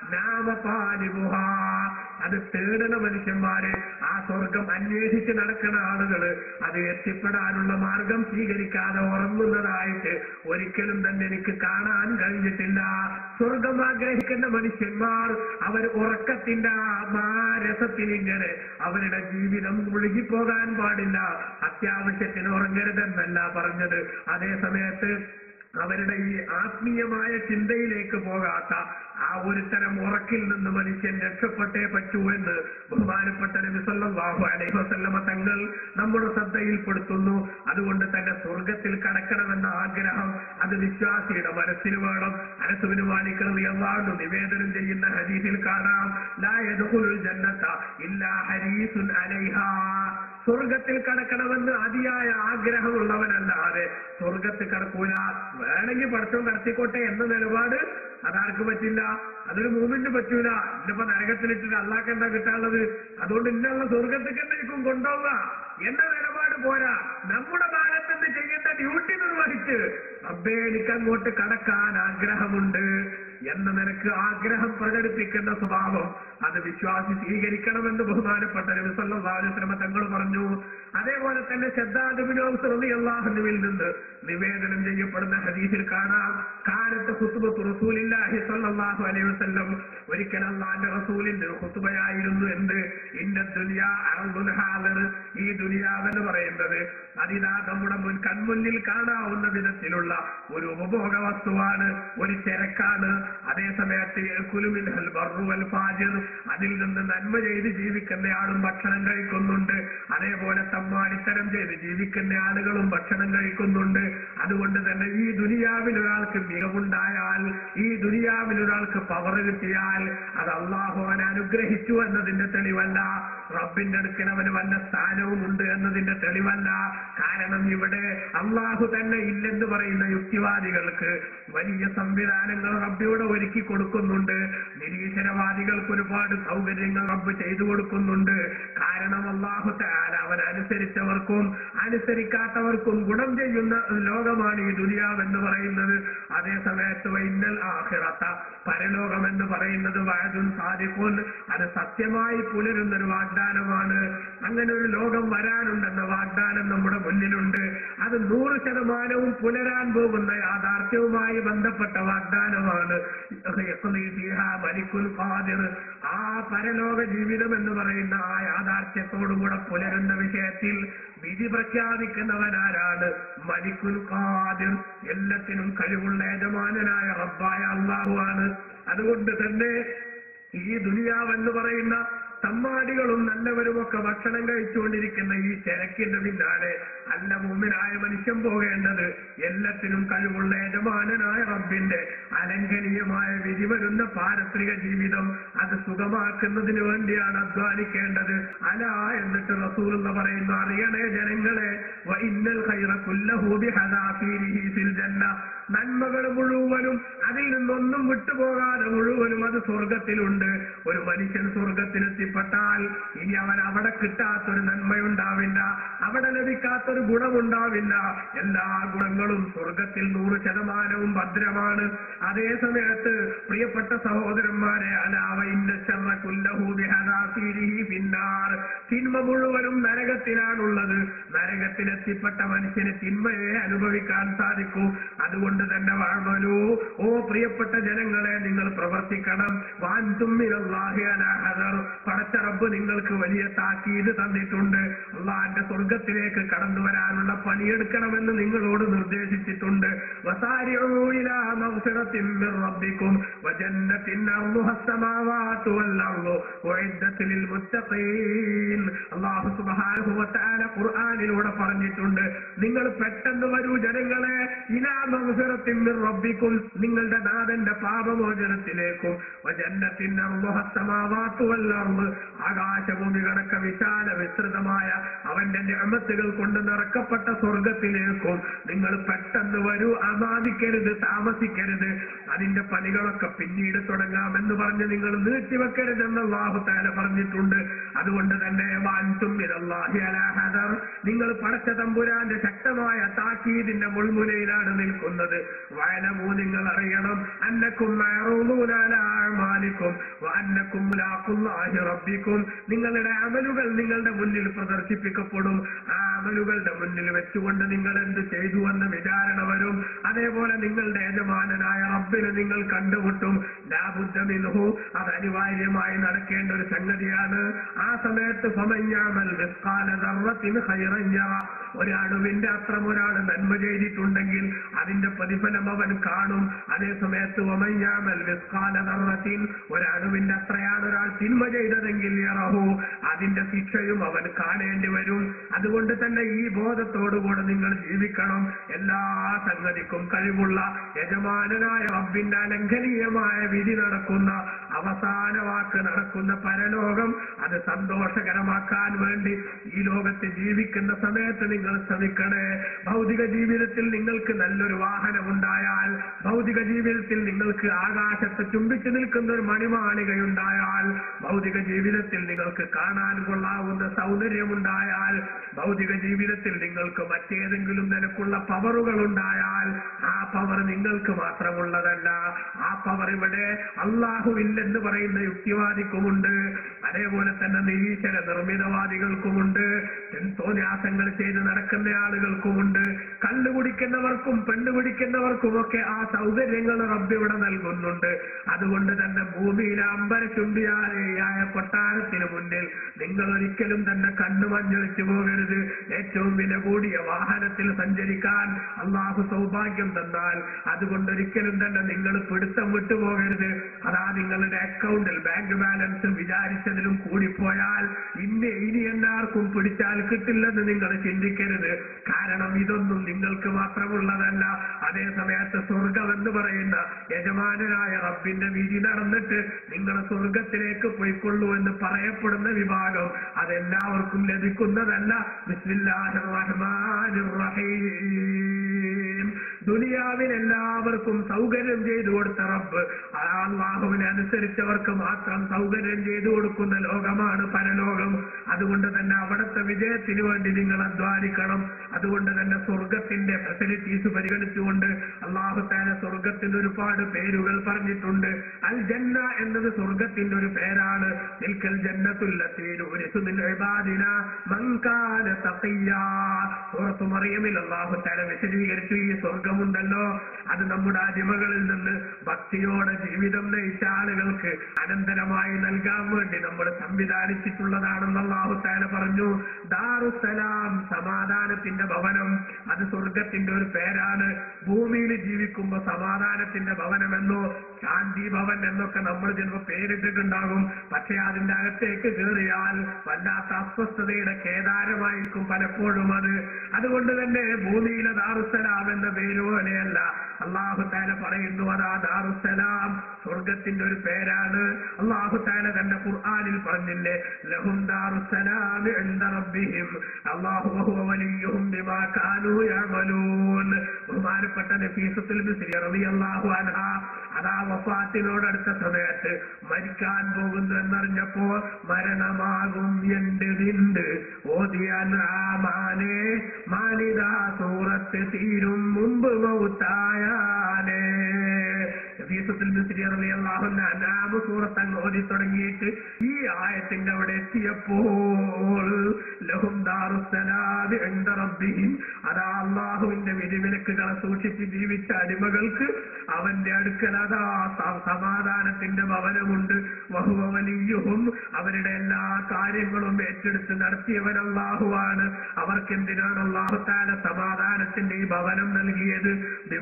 നാമപാലിമുഹ അത് തേടുന്ന മനുഷ്യന്മാര് ആ സ്വർഗം അന്വേഷിച്ച് നടക്കുന്ന ആളുകള് അത് എത്തിപ്പെടാനുള്ള മാർഗം സ്വീകരിക്കാതെ ഉറങ്ങുന്നതായിട്ട് ഒരിക്കലും തന്നെ എനിക്ക് കാണാൻ കഴിഞ്ഞിട്ടില്ല സ്വർഗം ആഗ്രഹിക്കുന്ന മനുഷ്യന്മാർ അവർ ഉറക്കത്തിന്റെ ആ മാരസത്തിൽ ഇങ്ങനെ അവരുടെ ജീവിതം മുഴുകിപ്പോകാൻ പാടില്ല അത്യാവശ്യത്തിന് ഉറങ്ങരുതെന്നല്ല പറഞ്ഞത് അതേ സമയത്ത് അവരുടെ ഈ ആത്മീയമായ ചിന്തയിലേക്ക് പോകാത്ത ആ ഒരു തരം ഉറക്കിൽ നിന്ന് മനുഷ്യൻ രക്ഷപ്പെട്ടേ പറ്റൂ എന്ന് ബഹുമാനപ്പെട്ട നബി സല്ലല്ലാഹു അലൈഹി വസല്ലമ തങ്ങൾ നമ്മുടെ ശ്രദ്ധയിൽപ്പെടുത്തുന്നു അതുകൊണ്ട് തന്നെ സ്വർഗത്തിൽ കടക്കണമെന്ന ആഗ്രഹം അത് വിശ്വാസിയുടെ മനസ്സിൽ വേണം അനസുവിന് മാലിക്കുന്നത് എല്ലാവരും നിവേദനം ചെയ്യുന്ന ഹദീസിൽ കാണാം ലാ യദ്ഖുലുൽ ജന്നത ഇല്ലാ ഹരീസുൻ അലൈഹാ സ്വർഗത്തിൽ കടക്കണമെന്ന് അതിയായ ആഗ്രഹമുള്ളവനല്ലാതെ സ്വർഗത്തിൽ കടക്കൂല വേണമെങ്കിൽ പഠിത്തം കടത്തിക്കോട്ടെ എന്ന നിലപാട് അതാർക്ക് പറ്റില്ല അതൊരു മൂമിന് പറ്റൂല ഇന്നിപ്പോ നരകത്തിലിട്ടിട്ട് അള്ളാഹ് എന്താ കിട്ടാനുള്ളത് അതുകൊണ്ട് ഇന്നുള്ള സ്വർഗത്തേക്ക് എന്തായിരിക്കും കൊണ്ടുപോവുക എന്ന നിലപാട് പോരാ നമ്മുടെ ഭാഗത്ത് നിന്ന് ചെയ്യേണ്ട ഡ്യൂട്ടി നിർവഹിച്ച് റബ്ബേ എനിക്ക് അങ്ങോട്ട് കടക്കാൻ ആഗ്രഹമുണ്ട് എന്ന നിനക്ക് ആഗ്രഹം പ്രകടിപ്പിക്കുന്ന സ്വഭാവം അത് വിശ്വാസി സ്വീകരിക്കണമെന്ന് ബഹുമാനപ്പെട്ട നബിസല്ലാസ്ലമ തങ്ങൾ പറഞ്ഞു അതേപോലെ തന്നെ ശ്രദ്ധാദിബിനോസ്രതിയല്ലാഹുവിൽ നിന്ന് നിവേദനം ചെയ്യപ്പെടുന്ന ഹദീസിൽ കാണാം കാലത്ത് ഹുത്തുബത്ത് റസൂലില്ലാഹി സല്ലല്ലാഹു അലൈഹി വസല്ലം ഒരിക്കൽ അള്ളാന്റെ റസൂലിന്റെ ഒരു ഹുത്തുബയായിരുന്നു എന്ത് ഇന്ന ദുനിയാ അർദുൽ ഹാദിർ ഈ ദുനിയാവെന്ന് പറയുന്നത് അതിതാ നമ്മുടെ മുൻ കൺമുന്നിൽ കാണാവുന്ന വിധത്തിലുള്ള ഒരു ഉപഭോഗ വസ്തുവാണ് ഒരു തിരക്കാണ് അതേ സമയത്ത് കുലുമിൻഹൽ ബർറുവൽ ഫാജിർ അതിൽ നിന്ന് നന്മ ചെയ്ത് ജീവിക്കുന്നയാളും ഭക്ഷണം കഴിക്കുന്നുണ്ട് അതേപോലെ തമ്മാടിത്തരം ചെയ്ത് ജീവിക്കുന്ന ആളുകളും ഭക്ഷണം കഴിക്കുന്നുണ്ട് അതുകൊണ്ട് തന്നെ ഈ ദുനിയാവിൽ ഒരാൾക്ക് മികവുണ്ടായാൽ ഈ ദുനിയാവിൽ ഒരാൾക്ക് പവർ കിട്ടിയാൽ അത് അള്ളാഹു അവൻ അനുഗ്രഹിച്ചു എന്നതിന്റെ തെളിവല്ല റബ്ബിന്റെ അടുക്കൽ അവന് വല്ല സ്ഥാനവും ഉണ്ട് എന്നതിന്റെ തെളിവല്ല കാരണം ഇവിടെ അള്ളാഹു തന്നെ ഇല്ലെന്ന് പറയുന്ന യുക്തിവാദികൾക്ക് വലിയ സംവിധാനങ്ങൾ റബ്ബിയുടെ ഒരുക്കി കൊടുക്കുന്നുണ്ട് നിരീശ്വരവാദികൾക്ക് ഒരുപാട് സൗകര്യങ്ങൾ റബ്ബ് ചെയ്തു കൊടുക്കുന്നുണ്ട് കാരണം അള്ളാഹു താല അവൻ അനുസരിച്ചവർക്കും അനുസരിക്കാത്തവർക്കും ഗുണം ചെയ്യുന്ന ലോകമാണ് ഈ ദുനിയാവെന്ന് പറയുന്നത് അതേ സമയത്ത് ഇന്നൽ ആഹിറത്ത പരലോകം എന്ന് പറയുന്നത് വയതും സാധിക്കും അത് സത്യമായി പുലരുന്ന ഒരു വാഗ്ദാനമാണ് അങ്ങനെ ഒരു ലോകം വരാനുണ്ടെന്ന വാഗ്ദാനം നമ്മുടെ മുന്നിലുണ്ട് അത് നൂറ് ശതമാനവും പുലരാൻ പോകുന്ന യാഥാർത്ഥ്യവുമായി ബന്ധപ്പെട്ട വാഗ്ദാനമാണ് മലിക്കുൽ ഖാദിർ ആ പരലോക ജീവിതം എന്ന് പറയുന്ന ആ യാഥാർത്ഥ്യത്തോടുകൂടെ പുലരുന്ന വിഷയത്തിൽ വിധി പ്രഖ്യാപിക്കുന്നവനാരാണ് മലിക്കുൽ ഖാദിർ എല്ലാത്തിനും കഴിവുള്ള യജമാനനായ റബ്ബായ അള്ളാഹുവാണ് അതുകൊണ്ട് തന്നെ ഈ ദുനിയാവെന്ന് പറയുന്ന തമ്മാടികളും നല്ലവരുമൊക്കെ ഭക്ഷണം കഴിച്ചുകൊണ്ടിരിക്കുന്ന ഈ തിരക്കിന്റെ പിന്നാലെ അല്ല മുമ്പിനായ മനുഷ്യൻ പോകേണ്ടത് എല്ലാത്തിനും കഴിവുള്ള യജമാനനായ റബ്ബിന്റെ അലംഘനീയമായ വിധി വരുന്ന പാരത്രിക ജീവിതം അത് സുഖമാക്കുന്നതിന് വേണ്ടിയാണ് അധ്വാനിക്കേണ്ടത് അല എന്നിട്ട് റസൂൽ എന്ന് പറയുന്നു അറിയണേ ജനങ്ങളെ വ ഇന്നൽ ഖൈറ കുല്ലഹു ബിഹദാഫീരിഹി ഫിൽ ജന്ന നന്മകൾ മുഴുവനും അതിൽ നിന്നൊന്നും വിട്ടുപോകാതെ മുഴുവനും അത് സ്വർഗത്തിലുണ്ട് ഒരു മനുഷ്യൻ സ്വർഗത്തിലെത്തിപ്പെട്ടാൽ ഇനി അവൻ അവിടെ കിട്ടാത്തൊരു നന്മയുണ്ടാവില്ല അവിടെ ലഭിക്കാത്തൊരു ഗുണമുണ്ടാവില്ല എല്ലാ ഗുണങ്ങളും സ്വർഗത്തിൽ നൂറ് ശതമാനവും ഭദ്രമാണ് അതേ സമയത്ത് പ്രിയപ്പെട്ട സഹോദരന്മാരെ അലാവ ഇന്ന ശർറ കുല്ലഹു ബിഹദാഫീരിഹി പിന്നാർ തിന്മ മുഴുവനും നരകത്തിലാണുള്ളത് നരകത്തിലെത്തിപ്പെട്ട മനുഷ്യന് തിന്മയെ അനുഭവിക്കാൻ സാധിക്കൂ അതുകൊണ്ട് തന്നെ വാഴ്മലു ഓ പ്രിയപ്പെട്ട ജനങ്ങളെ നിങ്ങൾ പ്രവർത്തിക്കണം വാൻതുമ്മിലാഹിയർ പടച്ച റബ്ബ് നിങ്ങൾക്ക് വലിയ താക്കീത് തന്നിട്ടുണ്ട് അള്ളാന്റെ സ്വർഗത്തിലേക്ക് കടന്നു വരാനുള്ള പണിയെടുക്കണമെന്ന് നിങ്ങളോട് നിർദ്ദേശിച്ചിട്ടുണ്ട് വസാരിഊ ഇലാ മഗ്ഫിറത്തിൻ മിർ റബ്ബിക്കും വജന്നത്തിൻ അർളുഹ السماوات والأرض أعدت للمتقين അള്ളാഹു സുബ്ഹാനഹു വതആല ഖുർആനിലൂടെ പറഞ്ഞിട്ടുണ്ട് നിങ്ങൾ പെട്ടെന്ന് വരൂ ജനങ്ങളെ ഇലാ മഗ്ഫിറത്തിൻ മിർ റബ്ബിക്കും നിങ്ങളുടെ നാഥന്റെ പാപമോചനത്തിലേക്കും വജന്നത്തിൻ അർളുഹ السماوات والأرض ആകാശഭൂമി കണക്ക വിശാല വിസ്തൃതമായ അവന്റെ നിഅമത്തുകൾ കൊണ്ട് നിറക്കപ്പെട്ട സ്വർഗത്തിലേക്കും നിങ്ങൾ പെട്ടെന്ന് വരൂ അമാദിക്കരുത് താമസിക്കരുത് അതിന്റെ പണികളൊക്കെ പിന്നീട് തുടങ്ങാമെന്ന് പറഞ്ഞ് നിങ്ങൾ നീട്ടിവെക്കരുതെന്ന് അള്ളാഹു താല പറഞ്ഞിട്ടുണ്ട് അതുകൊണ്ട് തന്നെ വാൻതും ഇതല്ലാഹി അലാ ഹദർ നിങ്ങൾ പടച്ച തമ്പുരാന്റെ ശക്തമായ താക്കീതിന്റെ മുൾമുനയിലാണ് നിൽക്കുന്നത് വയനമൂ നിങ്ങൾ അറിയണം അന്നക്കും മാലിക്കും അന്നക്കും റബ്ബിക്കും നിങ്ങളുടെ അമലുകൾ നിങ്ങളുടെ മുന്നിൽ പ്രദർശിപ്പിക്കപ്പെടും ആ അമലുകളുടെ മുന്നിൽ വെച്ചുകൊണ്ട് നിങ്ങൾ എന്ത് ചെയ്തു എന്ന വിചാരണ വരും അതേപോലെ നിങ്ങളുടെ യജമാനനായ റബ്ബിന് നിങ്ങൾ കണ്ടുമുട്ടും ലാബുദ്ധമിൻഹു അത് അനിവാര്യമായി നടക്കേണ്ട ഒരു സംഗതിയാണ് ആ സമയത്ത് ഫമഞ്ഞാമൽ മിസ്കാല ദർവത്തിന് ഖൈറൻ യറ. ഒരു അണുവിന്റെ അത്രം ഒരാൾ നന്മ ചെയ്തിട്ടുണ്ടെങ്കിൽ അതിന്റെ പ്രതിഫലം അവൻ കാണും അതേ സമയത്ത് ഒമഞ്ഞാമൽ മിസ്കാല ദർവത്തിൻ ഒരു അണുവിന്റെ അത്രയാണ് ഒരാൾ തിന്മ ചെയ്തതെങ്കിൽ യറഹു അതിന്റെ ശിക്ഷയും അവൻ കാണേണ്ടി വരും അതുകൊണ്ട് തന്നെ ഈ ബോധത്തോടുകൂടെ നിങ്ങൾ ജീവിക്കണം എല്ലാ സംഗതിക്കും കഴിവുള്ള യജമാനനായ റബ്ബിന്റെ അലംഘനീയമായ വിധി നടക്കുന്ന അവസാന വാക്ക് നടക്കുന്ന പരലോകം അത് സന്തോഷകരമാക്കാൻ വേണ്ടി ഈ ലോകത്ത് ജീവിക്കുന്ന സമയത്ത് നിങ്ങൾ ശ്രമിക്കണേ ഭൗതിക ജീവിതത്തിൽ നിങ്ങൾക്ക് നല്ലൊരു വാഹനം ഉണ്ടായാൽ ഭൗതിക ജീവിതത്തിൽ നിങ്ങൾക്ക് ആകാശത്ത് ചുംബിച്ചു നിൽക്കുന്ന ഒരു മണിമാളികയുണ്ടായാൽ ഭൗതിക ജീവിതത്തിൽ നിങ്ങൾക്ക് കാണാൻ കൊള്ളാവുന്ന സൗന്ദര്യമുണ്ടായാൽ ഭൗതിക ജീവിതത്തിൽ നിങ്ങൾക്ക് മറ്റേതെങ്കിലും നിലക്കുള്ള പവറുകൾ ഉണ്ടായാൽ ആ പവർ നിങ്ങൾക്ക് മാത്രമുള്ളതല്ല ആ പവർ ഇവിടെ അള്ളാഹുവില്ലെന്ന് പറയുന്ന യുക്തിവാദിക്കുമുണ്ട് അതേപോലെ തന്നെ നിരീശ്വര നിർമ്മിതവാദികൾക്കുമുണ്ട് തോന്യാസങ്ങൾ ചെയ്ത് നടക്കുന്ന ആളുകൾക്കുമുണ്ട് കള്ളു കുടിക്കുന്നവർക്കും പെണ്ണു കുടിക്കുന്നവർക്കുമൊക്കെ ആ സൗകര്യങ്ങൾ റബ്ബ് ഇവിടെ നൽകുന്നുണ്ട് അതുകൊണ്ട് തന്നെ ഭൂമിയിലെ അമ്പര ചുംബിയായ കൊട്ടാരത്തിന് മുന്നിൽ നിങ്ങൾ ഒരിക്കലും തന്നെ കണ്ണു മഞ്ഞളിച്ചു പോകരുത് ഏറ്റവും വില കൂടിയ വാഹനത്തിൽ സഞ്ചരിക്കാൻ അള്ളാഹു സൗഭാഗ്യം തന്നാൽ അതുകൊണ്ട് ഒരിക്കലും തന്നെ നിങ്ങൾ പിടുത്തം വിട്ടുപോകരുത് അതാ നിങ്ങൾ നിങ്ങളുടെ അക്കൗണ്ടിൽ ബാങ്ക് ബാലൻസ് വിചാരിച്ചതിലും കൂടിപ്പോയാൽ ഇന്ന് ഇനി എന്നാർക്കും പിടിച്ചാൽ കിട്ടില്ലെന്ന് നിങ്ങൾ ചിന്തിക്കരുത് കാരണം ഇതൊന്നും നിങ്ങൾക്ക് മാത്രമുള്ളതല്ല അതേ സമയത്ത് സ്വർഗം എന്ന് പറയുന്ന യജമാനനായ റബ്ബിന്റെ വിധി നടന്നിട്ട് നിങ്ങൾ സ്വർഗത്തിലേക്ക് പോയിക്കൊള്ളൂ എന്ന് പറയപ്പെടുന്ന വിഭാഗം അതെല്ലാവർക്കും ലഭിക്കുന്നതല്ല ബിസ്മില്ലാഹിർ റഹ്മാനിർ റഹീം ദുനിയാവിൽ എല്ലാവർക്കും സൗകര്യം ചെയ്തു കൊടുത്ത റബ്ബ് ആ അള്ളാഹുവിനെ അനുസരിച്ചവർക്ക് മാത്രം സൗകര്യം ചെയ്തു കൊടുക്കുന്ന ലോകമാണ് പരലോകം അതുകൊണ്ട് തന്നെ അവിടുത്തെ വിജയത്തിന് വേണ്ടി നിങ്ങൾ അധ്വാനിക്കണം അതുകൊണ്ട് തന്നെ സ്വർഗത്തിന്റെ ഫെസിലിറ്റീസ് പരിഗണിച്ചുകൊണ്ട് അള്ളാഹു താല സ്വർഗത്തിന് ഒരുപാട് പേരുകൾ പറഞ്ഞിട്ടുണ്ട് അൽ ജന്ന എന്നത് സ്വർഗത്തിന്റെ ഒരു പേരാണ് നിൽക്കൽ ജന്നത്തുല്ലത്തീൻ സൂറത്ത് മറിയമിൽ അള്ളാഹു താല വിശദീകരിച്ചു ഈ സ്വർഗമുണ്ടല്ലോ അത് നമ്മുടെ അടിമകളിൽ നിന്ന് ഭക്തിയോടെ ജീവിതം നയിച്ച ആളുകൾക്ക് അനന്തരമായി നൽകാൻ വേണ്ടി നമ്മൾ സംവിധാനിച്ചിട്ടുള്ളതാണെന്ന് അള്ളാഹു താല പറഞ്ഞു ദാറുസലാം സമാധാനത്തിന്റെ ഭവനം അത് സ്വർഗത്തിന്റെ ഒരു പേരാണ് ഭൂമിയിൽ ജീവിക്കുമ്പോ സമാധാനത്തിന്റെ ഭവനമെന്നോ ശാന്തി ഭവൻ എന്നൊക്കെ നമ്മൾ ചിലപ്പോൾ പേരിട്ടിട്ടുണ്ടാകും പക്ഷെ അതിന്റെ അകത്തേക്ക് കയറിയാൽ വല്ലാത്ത അസ്വസ്ഥതയുടെ കേദാരമായിരിക്കും പലപ്പോഴും അത് അതുകൊണ്ട് തന്നെ ഭൂമിയിലെ ദാറുസലാം എന്ന പേര് പോലെയല്ല അള്ളാഹു താല പറയുന്നു അതാ ദാറുസലാം സ്വർഗത്തിന്റെ ഒരു പേരാണ് അള്ളാഹു താല തന്റെ ഖുർആാനിൽ പറഞ്ഞില്ലേ ലഹും ദാറുസലാം എന്ന റബ്ബിഹിം അള്ളാഹു വഹുവ വലിയുഹും ബിമാ കാനൂ യഅമലൂൻ ബഹുമാനപ്പെട്ട നഫീസത്തുൽ മിസ്രി റളിയല്ലാഹു അൻഹ അതാ വഫാത്തിനോടടുത്ത സമയത്ത് മരിക്കാൻ പോകുന്നു എന്നറിഞ്ഞപ്പോ മരണമാകും എന്റെ നിണ്ട് ഓതിയാൻ ആ മാനെ മാനിതാ സൂറത്ത് തീരും മുമ്പ് മൗത്തായാലേ ഹദീസത്തിൽ മിസ്രി റളിയല്ലാഹു അൻഹു അനാമ സൂറത്ത് അങ്ങ് ഓതി തുടങ്ങിയിട്ട് ഈ ആയത്തിന്റെ അവിടെ എത്തിയപ്പോൾ ലഹും ദാറുസ്സലാമി ഇൻദ റബ്ബിഹിം അതാ അള്ളാഹുവിന്റെ വിധിവിലക്കുകളെ സൂക്ഷിച്ച് ജീവിച്ച അടിമകൾക്ക് അവന്റെ അടുക്കൽ അതാ സ- സമാധാനത്തിന്റെ ഭവനമുണ്ട് വഹുവ വലിയുഹും അവരുടെ എല്ലാ കാര്യങ്ങളും ഏറ്റെടുത്ത് നടത്തിയവൻ അള്ളാഹുവാണ് അവർക്ക് എന്തിനാണ് അള്ളാഹു താല സമാധാനത്തിന്റെ ഈ ഭവനം നൽകിയത്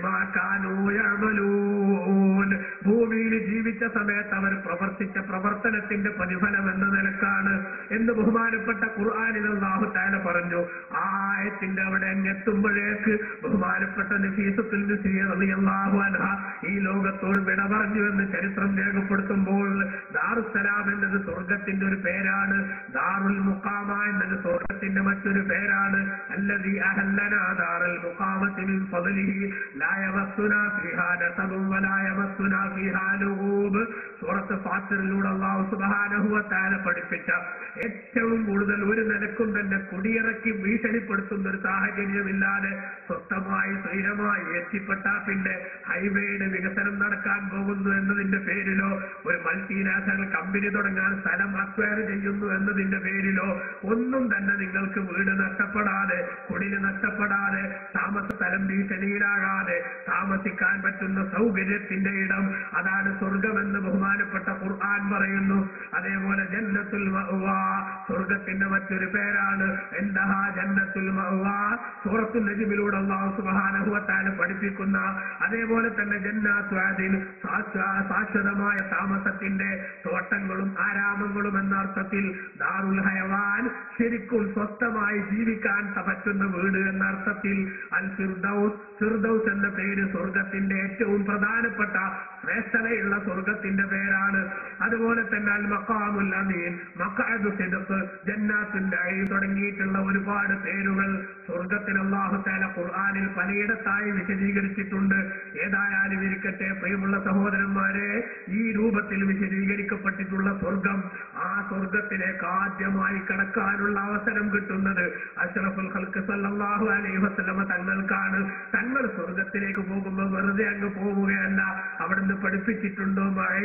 ദിമാക്കാനൂയമലൂൻ ഭൂമിയിൽ ജീവിച്ച സമയത്ത് അവർ പ്രവർത്തിച്ച പ്രവർത്തനത്തിന്റെ പ്രതിഫലം എന്ന നിലക്കാണ് എന്ന് ബഹുമാനപ്പെട്ട ഖുർആാനിൽ അള്ളാഹു താല പറഞ്ഞു ആ ആയത്തിന്റെ അവിടെ അങ്ങെത്തുമ്പോഴേക്ക് ബഹുമാനപ്പെട്ട നഫീസത്തിൽ അള്ളാഹു അൻഹ ഈ ലോകത്തോട് വിട പറഞ്ഞു എന്ന് ചരിത്രം രേഖപ്പെടുത്തുമ്പോൾ ദാറുസലാം എന്നത് സ്വർഗത്തിന്റെ ഒരു പേരാണ് ദാറുൽ മുഖാമ എന്നത് സ്വർഗത്തിന്റെ മറ്റൊരു പേരാണ് അല്ലതി അഹല്ലന ദാറുൽ മുഖാമത്തി മിൻ ഫضലിഹി ലാ യമസ്സുനാ ഫീഹാ നസബും വലാ യമസ്സുനാ ഫീഹാ ലൂബ് സൂറത്ത് ഫാത്തിറിലൂടെ അല്ലാഹു സുബ്ഹാനഹു വ തആല പഠിപ്പിച്ച ഏറ്റവും കൂടുതൽ ഒരു നിലക്കും തന്നെ കുടിയിറക്കി ഭീഷണിപ്പെടുത്തുന്ന ഒരു സാഹചര്യമില്ലാതെ സ്വസ്ഥമായി സ്ഥിരമായി എത്തിപ്പെട്ടാൽ പിന്നെ ഹൈവേയുടെ വികസനം നടക്കാൻ പോകുന്നു എന്നതിന്റെ പേരിലോ ഒരു മൾട്ടിനാഷണൽ കമ്പനി തുടങ്ങാൻ സ്ഥലം അക്വയർ ചെയ്യുന്നു എന്നതിന്റെ പേരിലോ ഒന്നും തന്നെ നിങ്ങൾക്ക് വീട് നഷ്ടപ്പെടാതെ കുടില് നഷ്ടപ്പെടാതെ താമസ സ്ഥലം ഭീഷണിയിലാകാതെ താമസിക്കാൻ പറ്റുന്ന സൗകര്യത്തിന്റെ ഇടം അതാണ് സ്വർഗമെന്ന് ബഹുമാനപ്പെട്ട ഖുർആൻ പറയുന്നു അതേപോലെ ജന്നത്തുൽ മഅ്വാ സ്വർഗത്തിന്റെ മറ്റൊരു പേരാണ് എന്താ ജന്നത്തുൽ മഅ്വാ സൂറത്തുൽ നജ്മിലൂടെ അല്ലാഹു സുബ്ഹാനഹു വ തആല പഠിപ്പിക്കുന്ന അതേപോലെ തന്നെ ജന്നാത്തു അദിൻ ശാശ്വ- ശാശ്വതമായ താമസത്തിന്റെ തോട്ടങ്ങളും ആരാമങ്ങളും എന്ന അർത്ഥത്തിൽ ദാറുൽ ഹയവാൻ ശരിക്കും സ്വസ്ഥമായി ജീവിക്കാൻ പറ്റുന്ന വീട് എന്ന അർത്ഥത്തിൽ അൽ ഫിർദൌസ് ഫിർദൌസ് എന്ന പേര് സ്വർഗത്തിന്റെ ഏറ്റവും പ്രധാനപ്പെട്ട ശ്രേഷ്ഠതയുള്ള സ്വർഗത്തിന്റെ പേരാണ് അതുപോലെ തന്നെ അൽ മക്കാമുൽ അമീൻ മക്കാദു സിദഖ് ജന്നാത്തിന്റെ അഴി തുടങ്ങിയിട്ടുള്ള ഒരുപാട് പേരുകൾ സ്വർഗത്തിന് അള്ളാഹു താല ഖുർആാനിൽ പലയിടത്തായി വിശദീകരിച്ചിട്ടുണ്ട് ഏതായാലും ഇരിക്കട്ടെ പ്രിയമുള്ള സഹോദരന്മാരെ ഈ രൂപത്തിൽ വിശദീകരിക്കപ്പെട്ടിട്ടുള്ള സ്വർഗം ആ സ്വർഗത്തിലേക്ക് ആദ്യമായി കടക്കാനുള്ള അവസരം കിട്ടുന്നത് അഷ്റഫുൽ ഖൽക്ക് സല്ലല്ലാഹു അലൈഹി വസല്ലമ തങ്ങൾക്കാണ് തങ്ങൾ സ്വർഗത്തിലേക്ക് പോകുമ്പോൾ വെറുതെ അങ്ങ് പോവുകയല്ല അവിടുന്ന് പഠിപ്പിച്ചിട്ടുണ്ടോ മഴ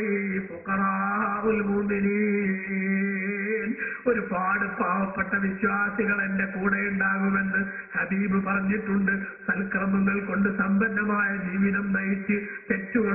ഫുഖറാഉൽ മുഅ്മിനീൻ ഒരുപാട് പാവപ്പെട്ട വിശ്വാസികൾ എന്റെ കൂടെ ഉണ്ടാകുമെന്ന് ഹബീബ് പറഞ്ഞിട്ടുണ്ട് സൽക്രമങ്ങൾ കൊണ്ട് സമ്പന്നമായ ജീവിതം നയിച്ച് തെറ്റുകളോട് ഒരിക്കലും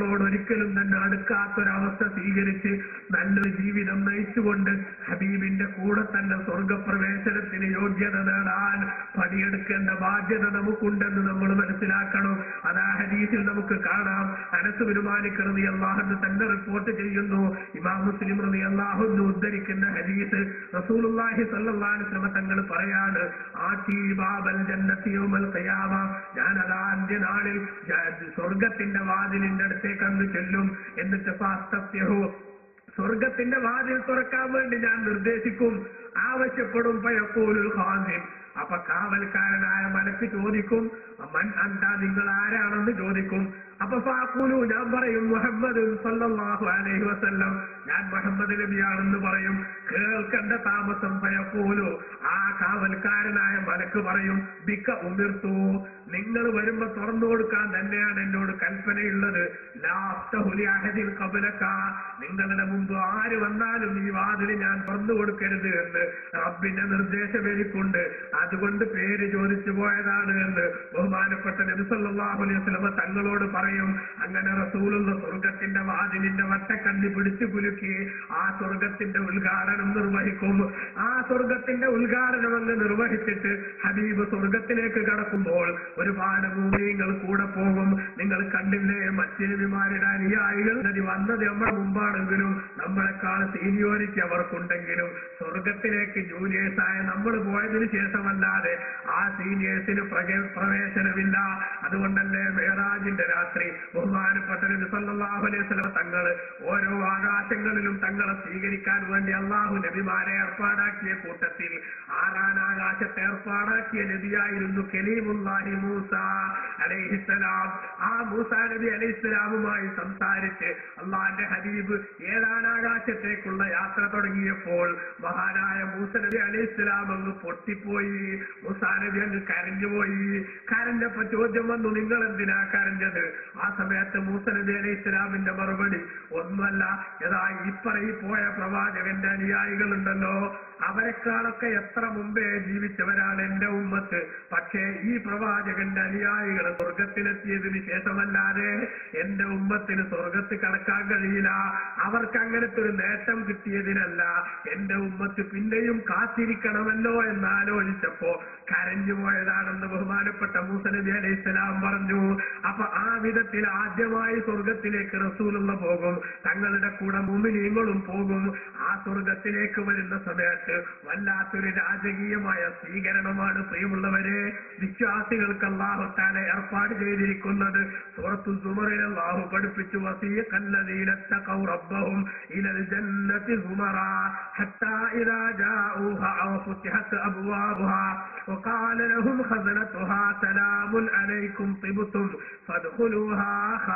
ഒരിക്കലും തന്നെ അടുക്കാത്തൊരവസ്ഥ സ്വീകരിച്ച് നല്ലൊരു ജീവിതം നയിച്ചുകൊണ്ട് ഹബീബിന്റെ കൂടെ തന്നെ സ്വർഗപ്രവേശനത്തിന് യോഗ്യത നേടാൻ പണിയെടുക്കേണ്ട ബാധ്യത നമുക്കുണ്ടെന്ന് നമ്മൾ മനസ്സിലാക്കണം അത് ആ ഹദീസിൽ നമുക്ക് കാണാം അനസുബിന് മാലിക് റതി അള്ളാഹുന്ന് തന്നെ റിപ്പോർട്ട് ചെയ്യുന്നു ഇമാം മുസ്ലിം റതി അള്ളാഹുന്ന് ഉദ്ധരിക്കുന്ന ഹദീസ് റസൂലുള്ളാഹി സ്വല്ലല്ലാഹു അലൈഹി വസല്ലം തങ്ങൾ പറയാണ് ആറ്റി ബാബൽ ജന്നത്തി യൗമൽ ഖിയാമ ഞാൻ അതാ അന്ത്യനാളിൽ ജ- സ്വർഗത്തിന്റെ വാതിലിന്റെ അടുത്തേക്ക് അന്ന് ചെല്ലും എന്നിട്ട് ഫാസ്തഫ്യഹു സ്വർഗത്തിന്റെ വാതിൽ തുറക്കാൻ വേണ്ടി ഞാൻ നിർദ്ദേശിക്കും ആവശ്യപ്പെടും പയക്കൂലുൽ ഖാസിം അപ്പൊ കാവൽക്കാരനായ മലക്ക് ചോദിക്കും മൻ അന്ത നിങ്ങൾ ആരാണെന്ന് ചോദിക്കും അപ്പൊ ഫാക്കൂലു ഞാൻ പറയും മുഹമ്മദ് സല്ലല്ലാഹു അലൈഹി വസല്ലം ഞാൻ മുഹമ്മദ് നബിയാണെന്ന് പറയും കേൾക്കേണ്ട താമസം പയക്കൂലു ആ കാവൽക്കാരനായ മലക്ക് പറയും ബിക്ക ഉമിർത്തു നിങ്ങൾ വരുമ്പോ തുറന്നു കൊടുക്കാൻ തന്നെയാണ് എന്നോട് കൽപ്പനയുള്ളത് ലാഫ്തഹുലി അഹദിൽ കബലക്ക നിങ്ങളുടെ മുമ്പ് ആര് വന്നാലും ഈ വാതിൽ ഞാൻ തുറന്നു കൊടുക്കരുത് എന്ന് റബ്ബിന്റെ നിർദ്ദേശം എനിക്കുണ്ട് അതുകൊണ്ട് പേര് ചോദിച്ചു പോയതാണ് എന്ന് ബഹുമാനപ്പെട്ട നബി സല്ലല്ലാഹു അലൈഹി വസല്ലമ തങ്ങളോട് പറയും അങ്ങനെ റസൂലുള്ള സ്വർഗത്തിന്റെ വാതിലിന്റെ വട്ടക്കണ്ണി പിടിച്ചു കുലുക്കി ആ സ്വർഗത്തിന്റെ ഉദ്ഘാടനം നിർവഹിക്കും ആ സ്വർഗത്തിന്റെ ഉദ്ഘാടനം അങ്ങ് നിർവഹിച്ചിട്ട് ഹബീബ് സ്വർഗത്തിലേക്ക് കടക്കുമ്പോൾ ഒരുപാട് ഭൂമികൾ കൂടെ പോകും നിങ്ങൾ കണ്ടില്ലേ മറ്റേ നബിമാരുടെ അനുയായികൾ നബി വന്നത് നമ്മുടെ മുമ്പാണെങ്കിലും നമ്മളെക്കാൾ സീനിയോറിറ്റി അവർക്കുണ്ടെങ്കിലും സ്വർഗത്തിലേക്ക് ജൂനിയേഴ്സായ നമ്മൾ പോയതിനു ശേഷമല്ലാതെ ആ സീനിയേഴ്സിന് പ്രക- പ്രവേശനമില്ല അതുകൊണ്ടല്ലേ മേറാജിന്റെ രാത്രി ബഹുമാനപ്പെട്ട നബി സല്ലല്ലാഹു അലൈഹി വസല്ലം തങ്ങള് ഓരോ ആകാശങ്ങളിലും തങ്ങളെ സ്വീകരിക്കാൻ വേണ്ടി അള്ളാഹു നബിമാരെ ഏർപ്പാടാക്കിയ കൂട്ടത്തിൽ ആറാൻ ആകാശത്തെ ഏർപ്പാടാക്കിയ നബിയായിരുന്നു കലീമുല്ലാഹി മൂസ അലൈഹിസ്സലാം ആ മൂസ നബി അലൈഹിസ്സലാമുമായി സംസാരിച്ച് അള്ളാന്റെ ഹബീബ് ഏഴാൻ ആകാശത്തേക്കുള്ള യാത്ര തുടങ്ങിയപ്പോൾ മഹാനായ മൂസ നബി അലൈഹിസ്സലാം അങ്ങ് പൊട്ടിപ്പോയി മൂസ നബി അങ്ങ് കരഞ്ഞുപോയി കരഞ്ഞപ്പോ ചോദ്യം വന്നു നിങ്ങൾ എന്തിനാ കരഞ്ഞത് ആ സമയത്ത് മൂസ നബി അലൈഹി ഇസ്ലാമിന്റെ മറുപടി ഒന്നുമല്ല ഏതാ ഈ പറയി പോയ പ്രവാചകന്റെ അനുയായികളുണ്ടല്ലോ അവരെക്കാളൊക്കെ എത്ര മുമ്പേ ജീവിച്ചവരാണ് എന്റെ ഉമ്മത്ത് പക്ഷേ ഈ പ്രവാചകന്റെ അനുയായികൾ സ്വർഗത്തിലെത്തിയതിന് ശേഷമല്ലാതെ എന്റെ ഉമ്മത്തിന് സ്വർഗത്ത് കടക്കാൻ കഴിയില്ല അവർക്ക് അങ്ങനത്തെ ഒരു നേട്ടം കിട്ടിയതിനല്ല എന്റെ ഉമ്മത്ത് പിന്നെയും കാത്തിരിക്കണമല്ലോ എന്ന് ആലോചിച്ചപ്പോ കരഞ്ഞു പോയതാണെന്ന് ബഹുമാനപ്പെട്ട മൂസ നബി അലൈഹി സ്വലാം പറഞ്ഞു അപ്പൊ ആ വിധത്തിൽ ആദ്യമായി സ്വർഗത്തിലേക്ക് റസൂലുള്ള പോകും തങ്ങളുടെ കൂടെ മുമിനീങ്ങളും പോകും ആ സ്വർഗത്തിലേക്ക് വരുന്ന സമയത്ത് വല്ലാത്തൊരു രാജകീയമായ സ്വീകരണമാണ് പ്രിയമുള്ളവരെ വിശ്വാസികൾക്ക് അള്ളാഹുത്താലെ ഏർപ്പാട് ചെയ്തിരിക്കുന്നത് സൂറത്തു സുമറിൽ അള്ളാഹു പഠിപ്പിച്ചു വസീഖല്ലദീനത്തഖൗ റബ്ബഹും ഇലൽ ജന്നത്തി സുമറ ഹത്താ ഇദാ ജാഊഹാ വഫുത്തിഹത് അബ്വാബുഹാ وقال لهم خزنتها سلام عليكم طبتم فادخلوها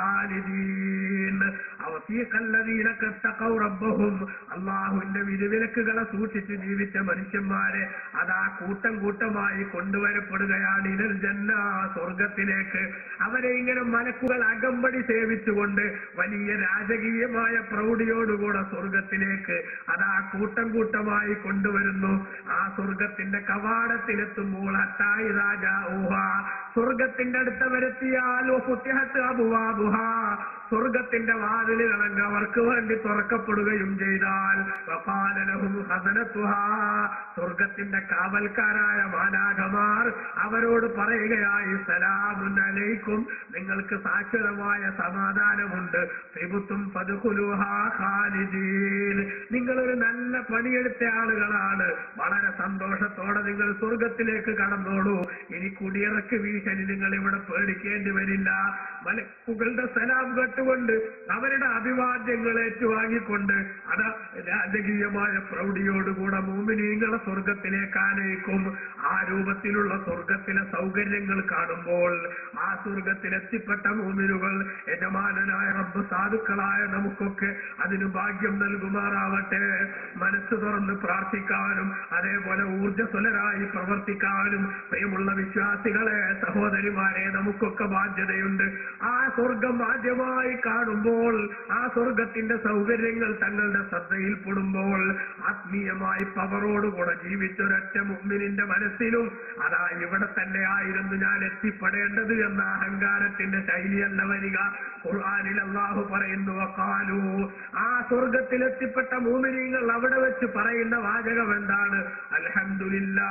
خالدين അവസീഖ الذين اتقوا ربهم അള്ളാഹുവിന്റെ വിധിവിലക്കുകളെ സൂക്ഷിച്ച് ജീവിച്ച മനുഷ്യന്മാരെ അതാ കൂട്ടം കൂട്ടമായി കൊണ്ടുവരപ്പെടുകയാണ് ഇനൽ ജന്ന സ്വർഗത്തിലേക്ക് അവരെ ഇങ്ങനെ മലക്കുകൾ അകമ്പടി സേവിച്ചുകൊണ്ട് വലിയ രാജകീയമായ പ്രൗഢിയോടുകൂടെ സ്വർഗത്തിലേക്ക് അതാ കൂട്ടം കൂട്ടമായി കൊണ്ടുവരുന്നു ആ സ്വർഗത്തിന്റെ കവാടത്തിലെത്തുമ്പോൾ അത്തായി രാജ ഊഹ സ്വർഗത്തിന്റെ അടുത്തവരെത്തിയാൽ ഫുത്തിഹത്ത് അബുവാബുഹ സ്വർഗത്തിന്റെ വാതിലുകളങ്ങ് അവർക്ക് വേണ്ടി തുറക്കപ്പെടുകയും ചെയ്താൽ വഖാലലഹും ഹസനത്തുഹാ സ്വർഗത്തിന്റെ കാവൽക്കാരായ മാലാഖമാർ അവരോട് പറയുകയായി സലാമുൻ അലൈക്കും നിങ്ങൾക്ക് സാക്ഷരമായ സമാധാനമുണ്ട് ത്രിപുത്തും പതുകുലുഹാ ഖാലിദീൻ നിങ്ങളൊരു നല്ല പണിയെടുത്ത ആളുകളാണ് വളരെ സന്തോഷത്തോടെ നിങ്ങൾ സ്വർഗത്തിലേക്ക് കടന്നോളൂ ഇനി കുടിയിറക്ക് ഭീഷണി നിങ്ങൾ ഇവിടെ പേടിക്കേണ്ടി വരില്ല മലക്കുകളുടെ സലാം കേട്ടുകൊണ്ട് അവരുടെ അഭിവാദ്യങ്ങൾ ഏറ്റുവാങ്ങിക്കൊണ്ട് അത് രാജകീയമായ പ്രൗഢിയോടുകൂടെ മൂമിനീങ്ങളെ സ്വർഗത്തിലേക്ക് ആനയിക്കും ആ രൂപത്തിലുള്ള സ്വർഗത്തിലെ സൗകര്യങ്ങൾ കാണുമ്പോൾ ആ സ്വർഗത്തിൽ എത്തിപ്പെട്ട മൂമിനുകൾ യജമാനനായ റബ്ബ് സാധുക്കളായ നമുക്കൊക്കെ അതിന് ഭാഗ്യം നൽകുമാറാവട്ടെ മനസ്സ് തുറന്ന് പ്രാർത്ഥിക്കാനും അതേപോലെ ഊർജ്ജസ്വലരായി പ്രവർത്തിക്കാനും പ്രിയമുള്ള വിശ്വാസികളെ സഹോദരിമാരെ നമുക്കൊക്കെ ബാധ്യതയുണ്ട് ആ സ്വർഗം ആദ്യമായി ആത്മീയമായി കാണുമ്പോൾ ആ സ്വർഗത്തിന്റെ സൗകര്യങ്ങൾ തങ്ങളുടെ ശ്രദ്ധയിൽപ്പെടുമ്പോൾ ആത്മീയമായി പവറോടുകൂടെ ജീവിച്ചൊരൊറ്റ മുമ്മിനിന്റെ മനസ്സിലും അതാ ഇവിടെ തന്നെ ആയിരുന്നു ഞാൻ എത്തിപ്പെടേണ്ടത് എന്ന അഹങ്കാരത്തിന്റെ ശൈലിയല്ല വരിക ഖുർആനിൽ അള്ളാഹു പറയുന്നു വഖാലു ആ സ്വർഗത്തിലെത്തിപ്പെട്ട മൂമിനീങ്ങൾ അവിടെ വെച്ച് പറയുന്ന വാചകം എന്താണ് അൽഹംദുലില്ലാ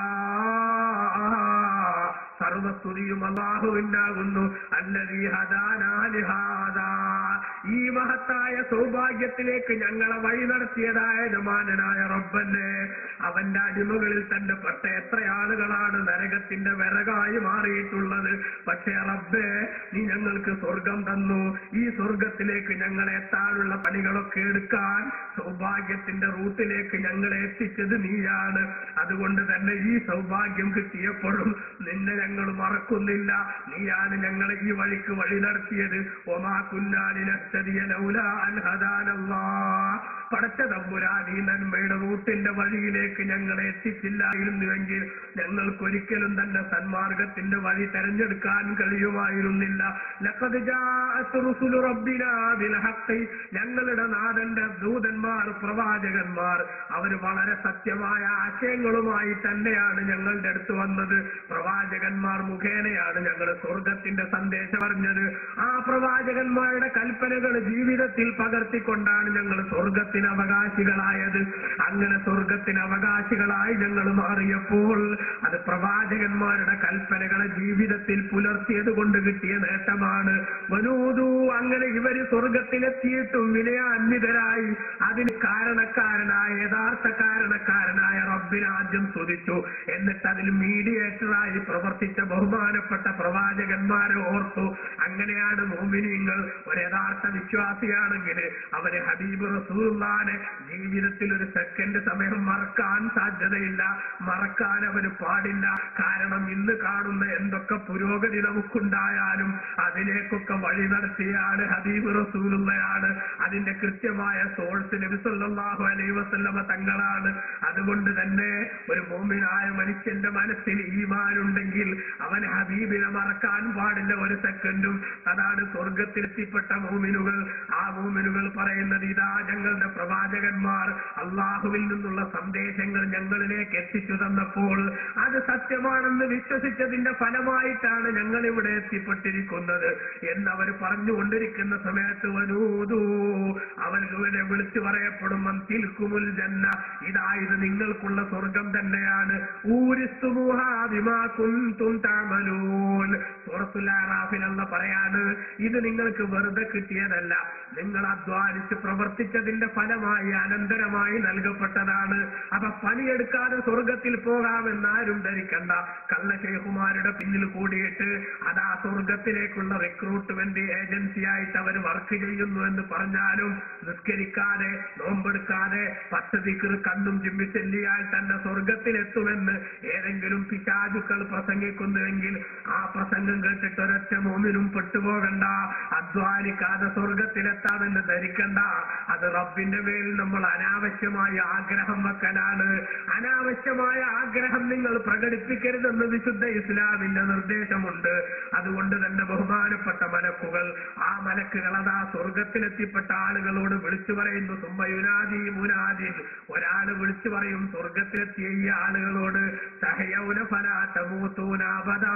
സർവസ്തുതിയും അള്ളാഹുവിനാകുന്നു അല്ലതീ ഹദാനാലിഹാദാ ഈ മഹത്തായ സൗഭാഗ്യത്തിലേക്ക് ഞങ്ങളെ വഴി നടത്തിയതായ ജമാനായ റബ്ബന്നെ അവന്റെ അടിമകളിൽ തന്നെ പെട്ട എത്ര ആളുകളാണ് നരകത്തിന്റെ വിറകായി മാറിയിട്ടുള്ളത് പക്ഷേ റബ്ബേ നീ ഞങ്ങൾക്ക് സ്വർഗം തന്നു ഈ സ്വർഗത്തിലേക്ക് ഞങ്ങളെ എത്താനുള്ള പണികളൊക്കെ എടുക്കാൻ സൗഭാഗ്യത്തിന്റെ റൂട്ടിലേക്ക് ഞങ്ങളെ എത്തിച്ചത് നീയാണ് അതുകൊണ്ട് തന്നെ ഈ സൗഭാഗ്യം കിട്ടിയപ്പോഴും നിന്നെ ഞങ്ങൾ മറക്കുന്നില്ല നീയാണ് ഞങ്ങളെ ഈ വഴിക്ക് വഴി നടത്തിയത് ഒമാ കുന്നാലിനച്ചതിയ ലൗല അൻഹദാനല്ലാ പടച്ച തമ്പുരാൻ ഈ നന്മയുടെ റൂട്ടിന്റെ വഴിയിലേക്ക് ഞങ്ങളെ എത്തിച്ചില്ലായിരുന്നുവെങ്കിൽ ഞങ്ങൾക്കൊരിക്കലും തന്നെ സന്മാർഗത്തിന്റെ വഴി തെരഞ്ഞെടുക്കാൻ കഴിയുമായിരുന്നില്ല ലഖദ് ജാഅത്ത് റുസുലു റബ്ബിനാ ബിൽ ഹഖ് ഞങ്ങളുടെ നാഥന്റെ ദൂതന്മാർ പ്രവാചകന്മാർ അവർ വളരെ സത്യമായ ആശയങ്ങളുമായി തന്നെയാണ് ഞങ്ങളുടെ അടുത്ത് വന്നത് പ്രവാചകന്മാർ മുഖേനയാണ് ഞങ്ങൾ സ്വർഗത്തിന്റെ സന്ദേശം അറിഞ്ഞത് ആ പ്രവാചകന്മാരുടെ കൽപ്പനകൾ ജീവിതത്തിൽ പകർത്തിക്കൊണ്ടാണ് ഞങ്ങൾ സ്വർഗത്തിന് അവകാശികളായത് അങ്ങനെ സ്വർഗത്തിന് അവകാശികളായി ഞങ്ങൾ മാറിയപ്പോൾ അത് പ്രവാചകന്മാരുടെ കൽപ്പനകളെ ജീവിതത്തിൽ പുലർത്തിയത് കൊണ്ട് കിട്ടിയ നേട്ടമാണ് വനൂതു അങ്ങനെ ഇവര് സ്വർഗത്തിലെത്തിയിട്ടും വിനയാന്വിതരായി അതിന് കാരണക്കാരനായ യഥാർത്ഥ കാരണക്കാരനായ റബ്ബിനെ ആദ്യം സ്തുതിച്ചു എന്നിട്ട് അതിൽ മീഡിയേറ്ററായി പ്രവർത്തിച്ച ബഹുമാനപ്പെട്ട പ്രവാചകന്മാരെ ഓർത്തു അങ്ങനെയാണ് മോമിനിങ്ങൾ ഒരു യഥാർത്ഥ വിശ്വാസിയാണെങ്കിൽ അവര് ഹബീബ് റസൂലുള്ളാനെ ജീവിതത്തിൽ ഒരു സെക്കൻഡ് സമയം മറക്കാൻ സാധ്യതയില്ല മറക്കാൻ അവന് പാടില്ല കാരണം ഇന്ന് കാണുന്ന എന്തൊക്കെ പുരോഗതി നമുക്കുണ്ടായാലും അതിലേക്കൊക്കെ വഴി നടത്തിയാണ് ഹബീബ് റസൂലുള്ളയാണ് അതിന്റെ കൃത്യമായ സോഴ്സ് നബി സല്ലല്ലാഹു അലൈഹി വസല്ലമ തങ്ങളാണ് അതുകൊണ്ട് തന്നെ ഒരു മോമിനായ മനുഷ്യന്റെ മനസ്സിൽ ഈമാനുണ്ടെങ്കിൽ അവൻ ഹബീബിനെ മറക്കാൻ പാടില്ല ഒരു സെക്കൻഡും അതാണ് സ്വർഗത്തിലെത്തിപ്പെട്ട മോമിനുകൾ ആ മോമിനുകൾ പറയുന്നത് ഇതാ ഞങ്ങളുടെ പ്രവാചകന്മാർ അള്ളാഹുവിൽ നിന്നുള്ള സന്ദേശങ്ങൾ ഞങ്ങളിലേക്ക് എത്തിച്ചു തന്നപ്പോൾ അത് സത്യമാണെന്ന് വിശ്വസിച്ചതിന്റെ ഫലമായിട്ടാണ് ഞങ്ങൾ ഇവിടെ എത്തിപ്പെട്ടിരിക്കുന്നത് എന്നവർ പറഞ്ഞുകൊണ്ടിരിക്കുന്ന സമയത്ത് വനൂതു അവൻ ഇവരെ വിളിച്ചു പറയപ്പെടും തിൽക്കുമുൽ ജന്ന ഇതാ ഇത് നിങ്ങൾക്കുള്ള സ്വർഗം തന്നെയാണ് ഊരിസ്തുമുഹാ ബിമാ കുന്തും തഅമലൂൻ സൂറത്തുൽ അറാഫിൽ അല്ല പറയാണ് ഇത് നിങ്ങൾക്ക് വെറുതെ കിട്ടിയതല്ല നിങ്ങൾ അധ്വാനിച്ച് പ്രവർത്തിച്ചതിന്റെ ഫലമായി അനന്തരമായി നൽകപ്പെട്ടതാണ് അപ്പൊ പണിയെടുക്കാതെ സ്വർഗത്തിൽ പോകാമെന്നാരും ധരിക്കണ്ട കള്ളശേഖുമാരുടെ പിന്നിൽ കൂടിയിട്ട് അതാ സ്വർഗത്തിലേക്കുള്ള റിക്രൂട്ട്മെന്റ് ഏജൻസിയായിട്ട് അവർ വർക്ക് ചെയ്യുന്നു എന്ന് പറഞ്ഞാലും നിസ്കരിക്കാതെ നോമ്പെടുക്കാതെ പദ്ധതിക്ക് കണ്ണും ചിമ്മി ചെല്ലിയാൽ തന്നെ സ്വർഗത്തിലെത്തുമെന്ന് ഏതെങ്കിലും പിശാചുക്കൾ പ്രസംഗിക്കുന്നുവെങ്കിൽ ആ പ്രസംഗം കേട്ടിട്ട് ഒരൊറ്റ മൂന്നിനും പെട്ടുപോകണ്ട അധ്വാനിക്കാതെ സ്വർഗത്തിലെത്താമെന്ന് ധരിക്കണ്ട അത് റബ്ബിന്റെ മേൽ നമ്മൾ അനാവശ്യമായ ആഗ്രഹം വെക്കലാണ് അനാവശ്യമായ ആഗ്രഹം നിങ്ങൾ പ്രകടിപ്പിക്കരുതെന്ന് വിശുദ്ധ ഇസ്ലാമിന്റെ നിർദ്ദേശമുണ്ട് അതുകൊണ്ട് തന്നെ ബഹുമാനപ്പെട്ട മലക്കുകൾ ആ മലക്കുകൾ അതാ സ്വർഗത്തിലെത്തിപ്പെട്ട ആളുകളോട് വിളിച്ചു പറയുന്നു സുമ്മയുനാദി മുനാദി ഒരാള് വിളിച്ചു പറയും സ്വർഗത്തിലെത്തിയ ഈ ആളുകളോട് സഹയൗന ഫലാത്തമൂത്തൂനാപദാ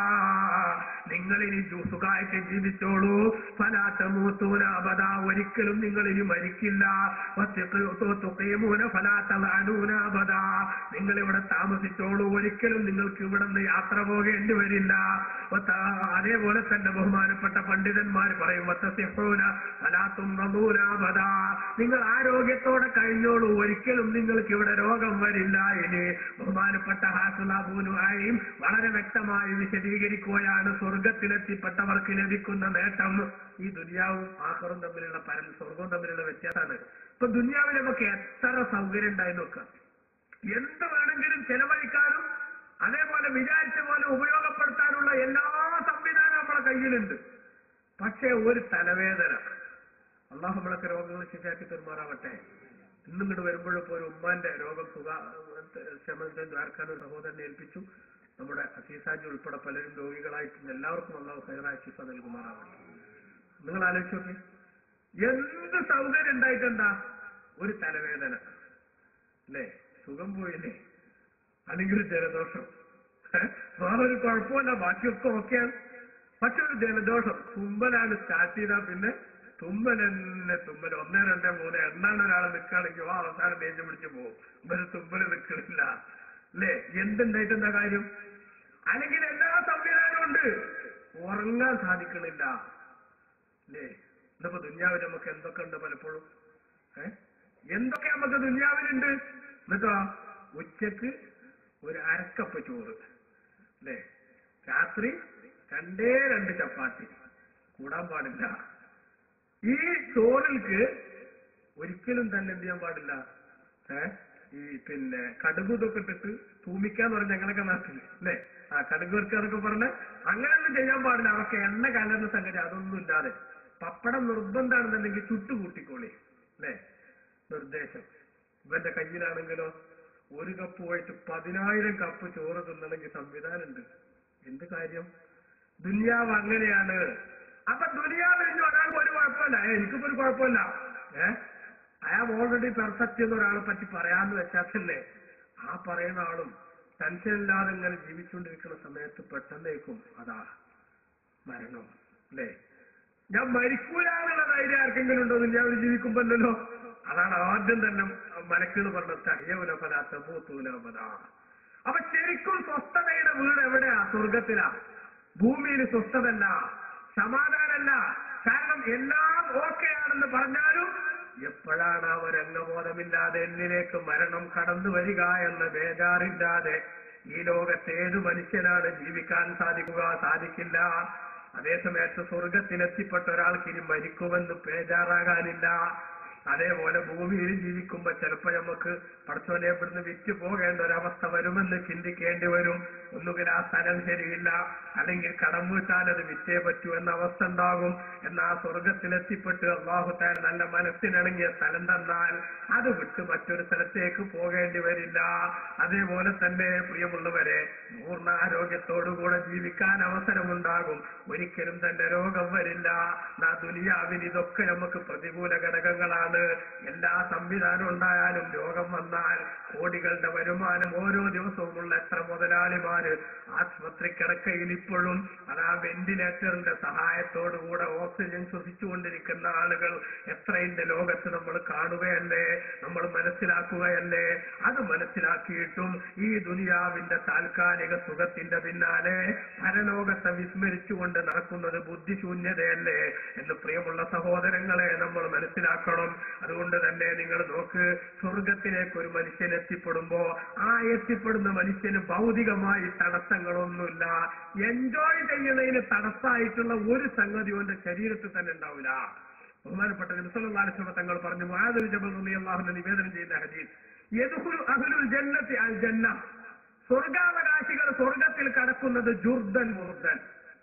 നിങ്ങൾ ഇനി സുഖമായിട്ട് ജീവിച്ചോളൂ ഫലാത്തമൂത്തൂനാപദാ ഒരിക്കലും നിങ്ങൾ ഇനി മരിക്കില്ല തുകയമൂന ഫലാത്തൂനാപദാ നിങ്ങൾ ഇവിടെ താമസിച്ചോളൂ ഒരിക്കലും നിങ്ങൾക്ക് ഇവിടെ നിന്ന് യാത്ര പോകേണ്ടി വരില്ല ഒത്ത- അതേപോലെ തന്നെ ബഹുമാനപ്പെട്ട പണ്ഡിതന്മാർ പറയും വത്തസിഹൂന ഫലാത്തും റദൂനാപദാ നിങ്ങൾ ആരോഗ്യത്തോടെ കഴിഞ്ഞോളൂ ഒരിക്കലും നിങ്ങൾക്ക് ഇവിടെ രോഗം വരില്ല ഇനി ബഹുമാനപ്പെട്ട ഹാസുലാബൂനുമായും വളരെ വ്യക്തമായി വിശദീകരിക്കുകയാണ് സ്വർഗത്തിലെത്തിപ്പെട്ടവർക്ക് ലഭിക്കുന്ന നേട്ടം ഈ ദുനിയാവും ആഹറും തമ്മിലുള്ള പരൽ സ്വർഗവും തമ്മിലുള്ള വ്യത്യാസമാണ് ഇപ്പൊ ദുനിയാവിൽ നമുക്ക് എത്ര സൗകര്യം ഉണ്ടായി നോക്കാം എന്ത് വേണമെങ്കിലും ചെലവഴിക്കാനും അതേപോലെ വിചാരിച്ച പോലെ ഉപയോഗപ്പെടുത്താനുള്ള എല്ലാ സംവിധാനവും നമ്മളെ കയ്യിലുണ്ട് പക്ഷേ ഒരു തലവേദന അള്ളാഹു നമ്മളൊക്കെ രോഗങ്ങൾ ശരിയാക്കി പെരുമാറാവട്ടെ ഇന്നും ഇങ്ങോട്ട് വരുമ്പോഴും ഒരു ഉമ്മാന്റെ രോഗം സുഖ ശമനത്തെ ദ്വാരക്കാൻ ഒരു സഹോദരനെ ഏൽപ്പിച്ചു നമ്മുടെ അസീസാജി ഉൾപ്പെടെ പലരും രോഗികളായിട്ടുണ്ട് എല്ലാവർക്കും അള്ളാഹു ഹൈറായ ശിഫ നൽകുമാറാവട്ടെ നിങ്ങൾ ആലോചിച്ച് നോക്കി എന്ത് സൗകര്യം ഉണ്ടായിട്ടെന്താ ഒരു തലവേദന അല്ലേ സുഖം പോയില്ലേ അല്ലെങ്കിൽ ഒരു ജലദോഷം ഏ? വേറെ ഒരു കുഴപ്പമില്ല ബാക്കിയൊക്കെ ഓക്കെയാണ് പക്ഷെ ഒരു ജലദോഷം തുമ്മലാണ് സ്റ്റാർട്ട് ചെയ്താൽ പിന്നെ തുമ്മൽ തന്നെ തുമ്മൽ ഒന്നേ രണ്ടേ മൂന്ന് എണ്ണാണ് ഒരാൾ നിൽക്കുകയാണെങ്കിൽ ആ അവസാനം ദേഷ്യം പിടിച്ച് പോകും ഇവര് തുമ്മൽ നിൽക്കണില്ല അല്ലേ എന്തുണ്ടായിട്ടെന്താ കാര്യം അല്ലെങ്കിൽ എല്ലാ സംവിധാനവും ഉണ്ട് ഉറങ്ങാൻ സാധിക്കണില്ല അല്ലേ ഇന്നിപ്പോ ദുന്യാവിൽ നമുക്ക് എന്തൊക്കെ ഉണ്ട് പലപ്പോഴും ഏ എന്തൊക്കെ നമുക്ക് ദുന്യാവിലുണ്ട് എന്നിട്ടോ ഉച്ചക്ക് ഒരു അരക്കപ്പ് ചോറ് അല്ലേ രാത്രി രണ്ടേ രണ്ട് ചപ്പാത്തി കൂടാൻ പാടില്ല ഈ ചോറിൽക്ക് ഒരിക്കലും തന്നെ എന്ത് ചെയ്യാൻ പാടില്ല ഏ ഈ പിന്നെ കടുക് ഇതൊക്കെ ഇട്ടിട്ട് തൂമിക്കാന്ന് പറഞ്ഞ ഞങ്ങളൊക്കെ നാട്ടില് അല്ലേ ആ കടുക് വെറുക്കുക എന്നൊക്കെ പറഞ്ഞ് അങ്ങനെയൊന്നും ചെയ്യാൻ പാടില്ല അവർക്ക് എണ്ണ കലർന്ന സംഗതി അതൊന്നും ഇല്ലാതെ പപ്പടം നിർബന്ധമാണെന്നുണ്ടെങ്കിൽ ചുട്ടു കൂട്ടിക്കോളി അല്ലേ നിർദ്ദേശം ഇവന്റെ കയ്യിലാണെങ്കിലോ ഒരു കപ്പ് പോയിട്ട് പതിനായിരം കപ്പ് ചോറ് തിന്നണമെങ്കിൽ സംവിധാനമുണ്ട് എന്ത് കാര്യം ദുനിയാവ് അങ്ങനെയാണ് അപ്പൊ ദുനിയാവ് ഇനി ഒരാൾക്ക് ഒരു കുഴപ്പമില്ല ഏ, എനിക്കിപ്പോ ഒരു കുഴപ്പമില്ല ഏ ഐ ആം ഓൾറെഡി പെർഫെക്റ്റ് എന്ന് ഒരാളെ പറ്റി പറയാന്ന് വെച്ചാൽ തന്നെ ആ പറയുന്ന ആളും ടെൻഷൻ ഇല്ലാതെ ഇങ്ങനെ ജീവിച്ചുകൊണ്ടിരിക്കുന്ന സമയത്ത് പെട്ടെന്നേക്കും അതാ മരണം അല്ലേ ഞാൻ മരിക്കൂല എന്നുള്ള ധൈര്യം ആർക്കെങ്കിലും ഉണ്ടോ ദുനിയാവിൽ ജീവിക്കുമ്പോഴല്ലോ അതാണ് ആദ്യം തന്നെ മലക്കുകൾ പറഞ്ഞത് തയ്യവലപല തബൂത്തൂലപല അപ്പൊ ശരിക്കും സ്വസ്ഥതയുടെ വീട് എവിടെയാ സ്വർഗത്തിലാ ഭൂമിയിൽ സ്വസ്ഥതല്ല സമാധാനമല്ല കാരണം എല്ലാം ഓക്കെ ആണെന്ന് പറഞ്ഞാലും എപ്പോഴാണ് ആ ഒരു അംഗബോധമില്ലാതെ എന്നിലേക്ക് മരണം കടന്നു വരിക എന്ന ബേജാറില്ലാതെ ഈ ലോകത്ത് ഏത് മനുഷ്യനാണ് ജീവിക്കാൻ സാധിക്കുക സാധിക്കില്ല അതേസമയത്ത് സ്വർഗത്തിലെത്തിപ്പെട്ട ഒരാൾക്ക് ഇനി മരിക്കുമെന്ന് ബേജാറാകാനില്ല അതേപോലെ ഭൂമിയിൽ ജീവിക്കുമ്പോ ചിലപ്പോ നമുക്ക് പടച്ചോനെ ഇവിടുന്ന് വിറ്റ് പോകേണ്ട ഒരവസ്ഥ വരുമെന്ന് ചിന്തിക്കേണ്ടി വരും ഒന്നുകിൽ ആ സ്ഥലം ശരിയില്ല അല്ലെങ്കിൽ കടം വീട്ടാൻ അത് വിറ്റേ പറ്റൂ എന്ന അവസ്ഥ ഉണ്ടാകും എന്നാൽ ആ സ്വർഗത്തിലെത്തിപ്പെട്ട് അള്ളാഹുത്താൻ നല്ല മനസ്സിനിണങ്ങിയ സ്ഥലം തന്നാൽ അത് വിട്ട് മറ്റൊരു സ്ഥലത്തേക്ക് പോകേണ്ടി വരില്ല അതേപോലെ തന്നെ പ്രിയമുള്ളവരെ പൂർണ്ണ ആരോഗ്യത്തോടുകൂടെ ജീവിക്കാൻ അവസരമുണ്ടാകും ഒരിക്കലും തന്നെ രോഗം വരില്ല നാ ദുനിയാവിൽ ഇതൊക്കെ നമുക്ക് പ്രതികൂല ഘടകങ്ങളാണ് എല്ലാ സംവിധാനം ഉണ്ടായാലും രോഗം വന്നാൽ കോടികളുടെ വരുമാനം ഓരോ ദിവസവുമുള്ള എത്ര മുതലാളിമാര് ആശുപത്രി കിടക്കയിൽ ഇപ്പോഴും അതാ വെന്റിലേറ്ററിന്റെ സഹായത്തോടുകൂടെ ഓക്സിജൻ ശ്വസിച്ചുകൊണ്ടിരിക്കുന്ന ആളുകൾ എത്രയിന്റെ ലോകത്ത് നമ്മൾ കാണുകയല്ലേ നമ്മൾ മനസ്സിലാക്കുകയല്ലേ അത് മനസ്സിലാക്കിയിട്ടും ഈ ദുനിയാവിന്റെ താൽക്കാലിക സുഖത്തിന്റെ പിന്നാലെ പരലോകത്തെ വിസ്മരിച്ചുകൊണ്ട് നടക്കുന്നത് ബുദ്ധിശൂന്യതയല്ലേ എന്ന് പ്രിയമുള്ള സഹോദരങ്ങളെ നമ്മൾ മനസ്സിലാക്കണം അതുകൊണ്ട് തന്നെ നിങ്ങൾ നോക്ക് സ്വർഗത്തിലേക്ക് ഒരു മനുഷ്യൻ എത്തിപ്പെടുമ്പോ ആ എത്തിപ്പെടുന്ന മനുഷ്യന് ഭൗതികമായി തടസ്സങ്ങളൊന്നുമില്ല എൻജോയ് ചെയ്യുന്നതിന് തടസ്സമായിട്ടുള്ള ഒരു സംഗതി അവന്റെ ശരീരത്തിൽ തന്നെ ഉണ്ടാവില്ല ബഹുമാനപ്പെട്ട നിസ്ലാലിസ്വ തങ്ങൾ പറഞ്ഞു മാതൊരു ജബൽ അള്ളാഹുന്റെ നിവേദനം ചെയ്യുന്ന ഹദീസ് യദ്ഖുലു അഹ്ലുൽ ജന്നത്തി അൽ ജന്ന സ്വർഗാവകാശികൾ സ്വർഗത്തിൽ കടക്കുന്നത് ജുർദൻ മുർദൻ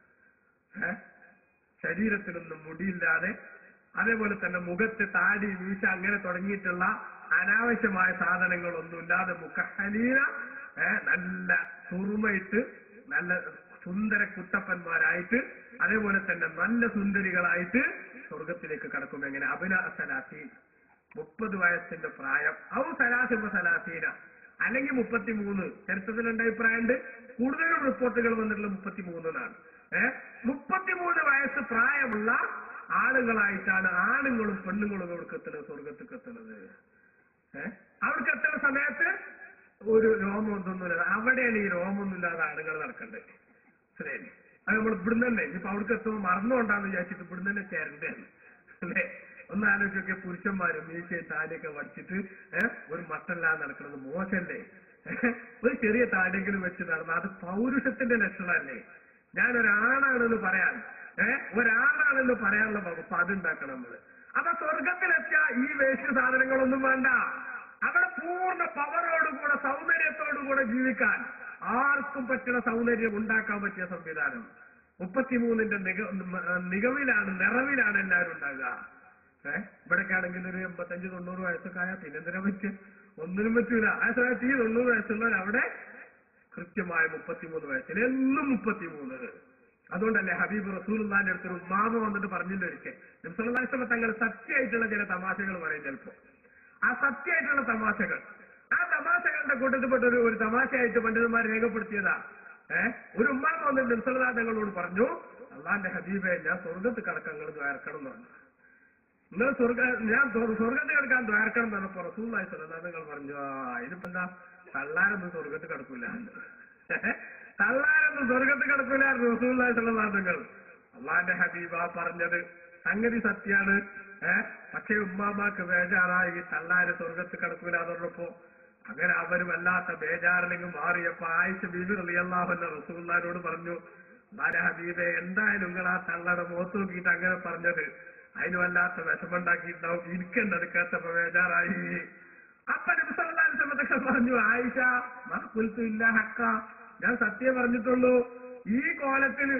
ഏ? ശരീരത്തിലൊന്നും മുടിയില്ലാതെ അതേപോലെ തന്നെ മുഖത്ത് താടി വീശ അങ്ങനെ തുടങ്ങിയിട്ടുള്ള അനാവശ്യമായ സാധനങ്ങളൊന്നുമില്ലാതെ മുഖഹലീന ഏ, നല്ല സുറുമയിട്ട് നല്ല സുന്ദര കുട്ടപ്പന്മാരായിട്ട് അതേപോലെ തന്നെ നല്ല സുന്ദരികളായിട്ട് സ്വർഗത്തിലേക്ക് കടക്കും എങ്ങനെ അഭിനാസലാത്തി മുപ്പത് വയസ്സിന്റെ പ്രായം ഔ സലാസിമ സലാസീന അല്ലെങ്കിൽ മുപ്പത്തിമൂന്ന് ചരിത്രത്തിലുണ്ട് അഭിപ്രായമുണ്ട് കൂടുതലും റിപ്പോർട്ടുകൾ വന്നിട്ടുള്ള മുപ്പത്തിമൂന്നിനാണ് ഏഹ് മുപ്പത്തിമൂന്ന് വയസ്സ് പ്രായമുള്ള ആളുകളായിട്ടാണ് ആണുങ്ങളും പെണ്ണുങ്ങളും അവർക്ക് എത്തുന്നത് സ്വർഗത്തേക്ക് എത്തുന്നത് ഏഹ് അവർക്ക് എത്തുന്ന സമയത്ത് ഒരു രോമം ഒന്നൊന്നുമില്ല അവിടെയാണ് ഈ രോമൊന്നുമില്ലാതെ ആളുകൾ നടക്കണ്ടേ ശരി അത് നമ്മൾ ഇവിടുന്ന് തന്നെ ഇപ്പൊ അവിടേക്ക് എത്തുമ്പോൾ മറന്നുകൊണ്ടാന്ന് വിചാരിച്ചിട്ട് ഇവിടുന്ന് തന്നെ ചേരണ്ടേന്ന് അല്ലേ ഒന്ന് ആലോചിച്ചൊക്കെ പുരുഷന്മാരും മീശയും താടിയൊക്കെ വടിച്ചിട്ട് ഏഹ് ഒരു മട്ടല്ലാതെ നടക്കുന്നത് മോശല്ലേ ഏഹ്? ഒരു ചെറിയ താടിയെങ്കിലും വെച്ച് നടന്ന അത് പൗരുഷത്തിന്റെ ലക്ഷണമല്ലേ ഞാനൊരാണാണെന്ന് പറയാൻ ഏഹ് ഒരാളാണെന്ന് പറയാനുള്ള വകുപ്പ് അതുണ്ടാക്കണം നമ്മള് അപ്പൊ സ്വർഗത്തിലെത്തിയ ഈ വേസ്റ്റ് സാധനങ്ങളൊന്നും വേണ്ട അവിടെ പൂർണ്ണ പവറോടുകൂടെ സൗന്ദര്യത്തോടുകൂടെ ജീവിക്കാൻ ആർക്കും പറ്റുന്ന സൗന്ദര്യം ഉണ്ടാക്കാൻ പറ്റിയ സംവിധാനം മുപ്പത്തിമൂന്നിന്റെ നിക നിഗവിലാണ് നിറവിലാണ് എല്ലാവരും ഉണ്ടാകുക ഏഹ് ഇവിടൊക്കെ ആണെങ്കിൽ ഒരു എൺപത്തഞ്ച് തൊണ്ണൂറ് വയസ്സൊക്കെ ആയാൽ പിന്നെന്തിനാ പറ്റും ഒന്നിനും പറ്റൂല ആ സമയത്ത് ഈ തൊണ്ണൂറ് വയസ്സുള്ളവർ അവിടെ കൃത്യമായ മുപ്പത്തിമൂന്ന് വയസ്സിൽ എന്നും മുപ്പത്തിമൂന്ന് അതുകൊണ്ടല്ലേ ഹബീബ് റസൂലുള്ളാന്റെ അടുത്തൊരു ഉമ്മാമ വന്നിട്ട് പറഞ്ഞില്ല ഒരിക്കൽ നബ്സുല്ലാസ്ലമ തങ്ങൾ സത്യമായിട്ടുള്ള ചില തമാശകൾ പറയും ചിലപ്പോ ആ സത്യമായിട്ടുള്ള തമാശകൾ ആ തമാശകളുടെ കൂട്ടത്തിൽപ്പെട്ട ഒരു ഒരു തമാശയായിട്ട് പണ്ഡിതന്മാർ രേഖപ്പെടുത്തിയതാ ഏഹ് ഒരു ഉമ്മാമ വന്നിട്ട് നബ്സുല്ലാ തങ്ങളോട് പറഞ്ഞു അള്ളാന്റെ ഹബീബെ ഞാൻ സ്വർഗത്ത് കടക്കാൻ നിങ്ങൾ ദ്വാരക്കണം എന്ന് പറഞ്ഞു നിങ്ങൾ സ്വർഗ ഞാൻ സ്വ- സ്വർഗത്തിൽ കിടക്കാൻ ദ്വാരക്കണം എന്ന് പറഞ്ഞപ്പോ റസൂല്ലായി സ്വലാ നിങ്ങൾ പറഞ്ഞു ആ ഇതിപ്പോ എന്താ തള്ളാരൊന്നും സ്വർഗത്തിൽ കിടക്കൂല തള്ളാരൊന്നും സ്വർഗത്തിൽ കിടക്കൂല റസൂല്ലായി സ്വലാ നിങ്ങൾ അള്ളാന്റെ ഹബീബ പറഞ്ഞത് സംഗതി സത്യാണ് ഏഹ് പക്ഷേ ഉമ്മാമാക്ക് ബേജാറായി തള്ളാര് സ്വർഗത്തിൽ കിടക്കൂല എന്ന് പറഞ്ഞപ്പോ അങ്ങനെ അവര് വല്ലാത്ത ബേജാറിലേക്ക് മാറിയപ്പോ ആയിഷ ബീബി റളിയല്ലാഹുവിന്റെ റസൂല്ലാരോട് പറഞ്ഞു അള്ളാന്റെ ഹബീബെ എന്തായാലും നിങ്ങൾ ആ തള്ളയുടെ മുഖത്ത് നോക്കിയിട്ട് അങ്ങനെ പറഞ്ഞത് അതിന് വല്ലാത്ത വിഷമുണ്ടാക്കിയിട്ടുണ്ടാവും ഇരിക്കേണ്ടത് കേട്ടപ്പോ ബേജാറായി അപ്പൊ നബിസല്ലാസ്ലമത്തൊക്കെ പറഞ്ഞു ആയിഷ മാ കുൽത്തു ഇല്ല ഹക്ക ഞാൻ സത്യം പറഞ്ഞിട്ടുള്ളൂ ഈ കോലത്തിന്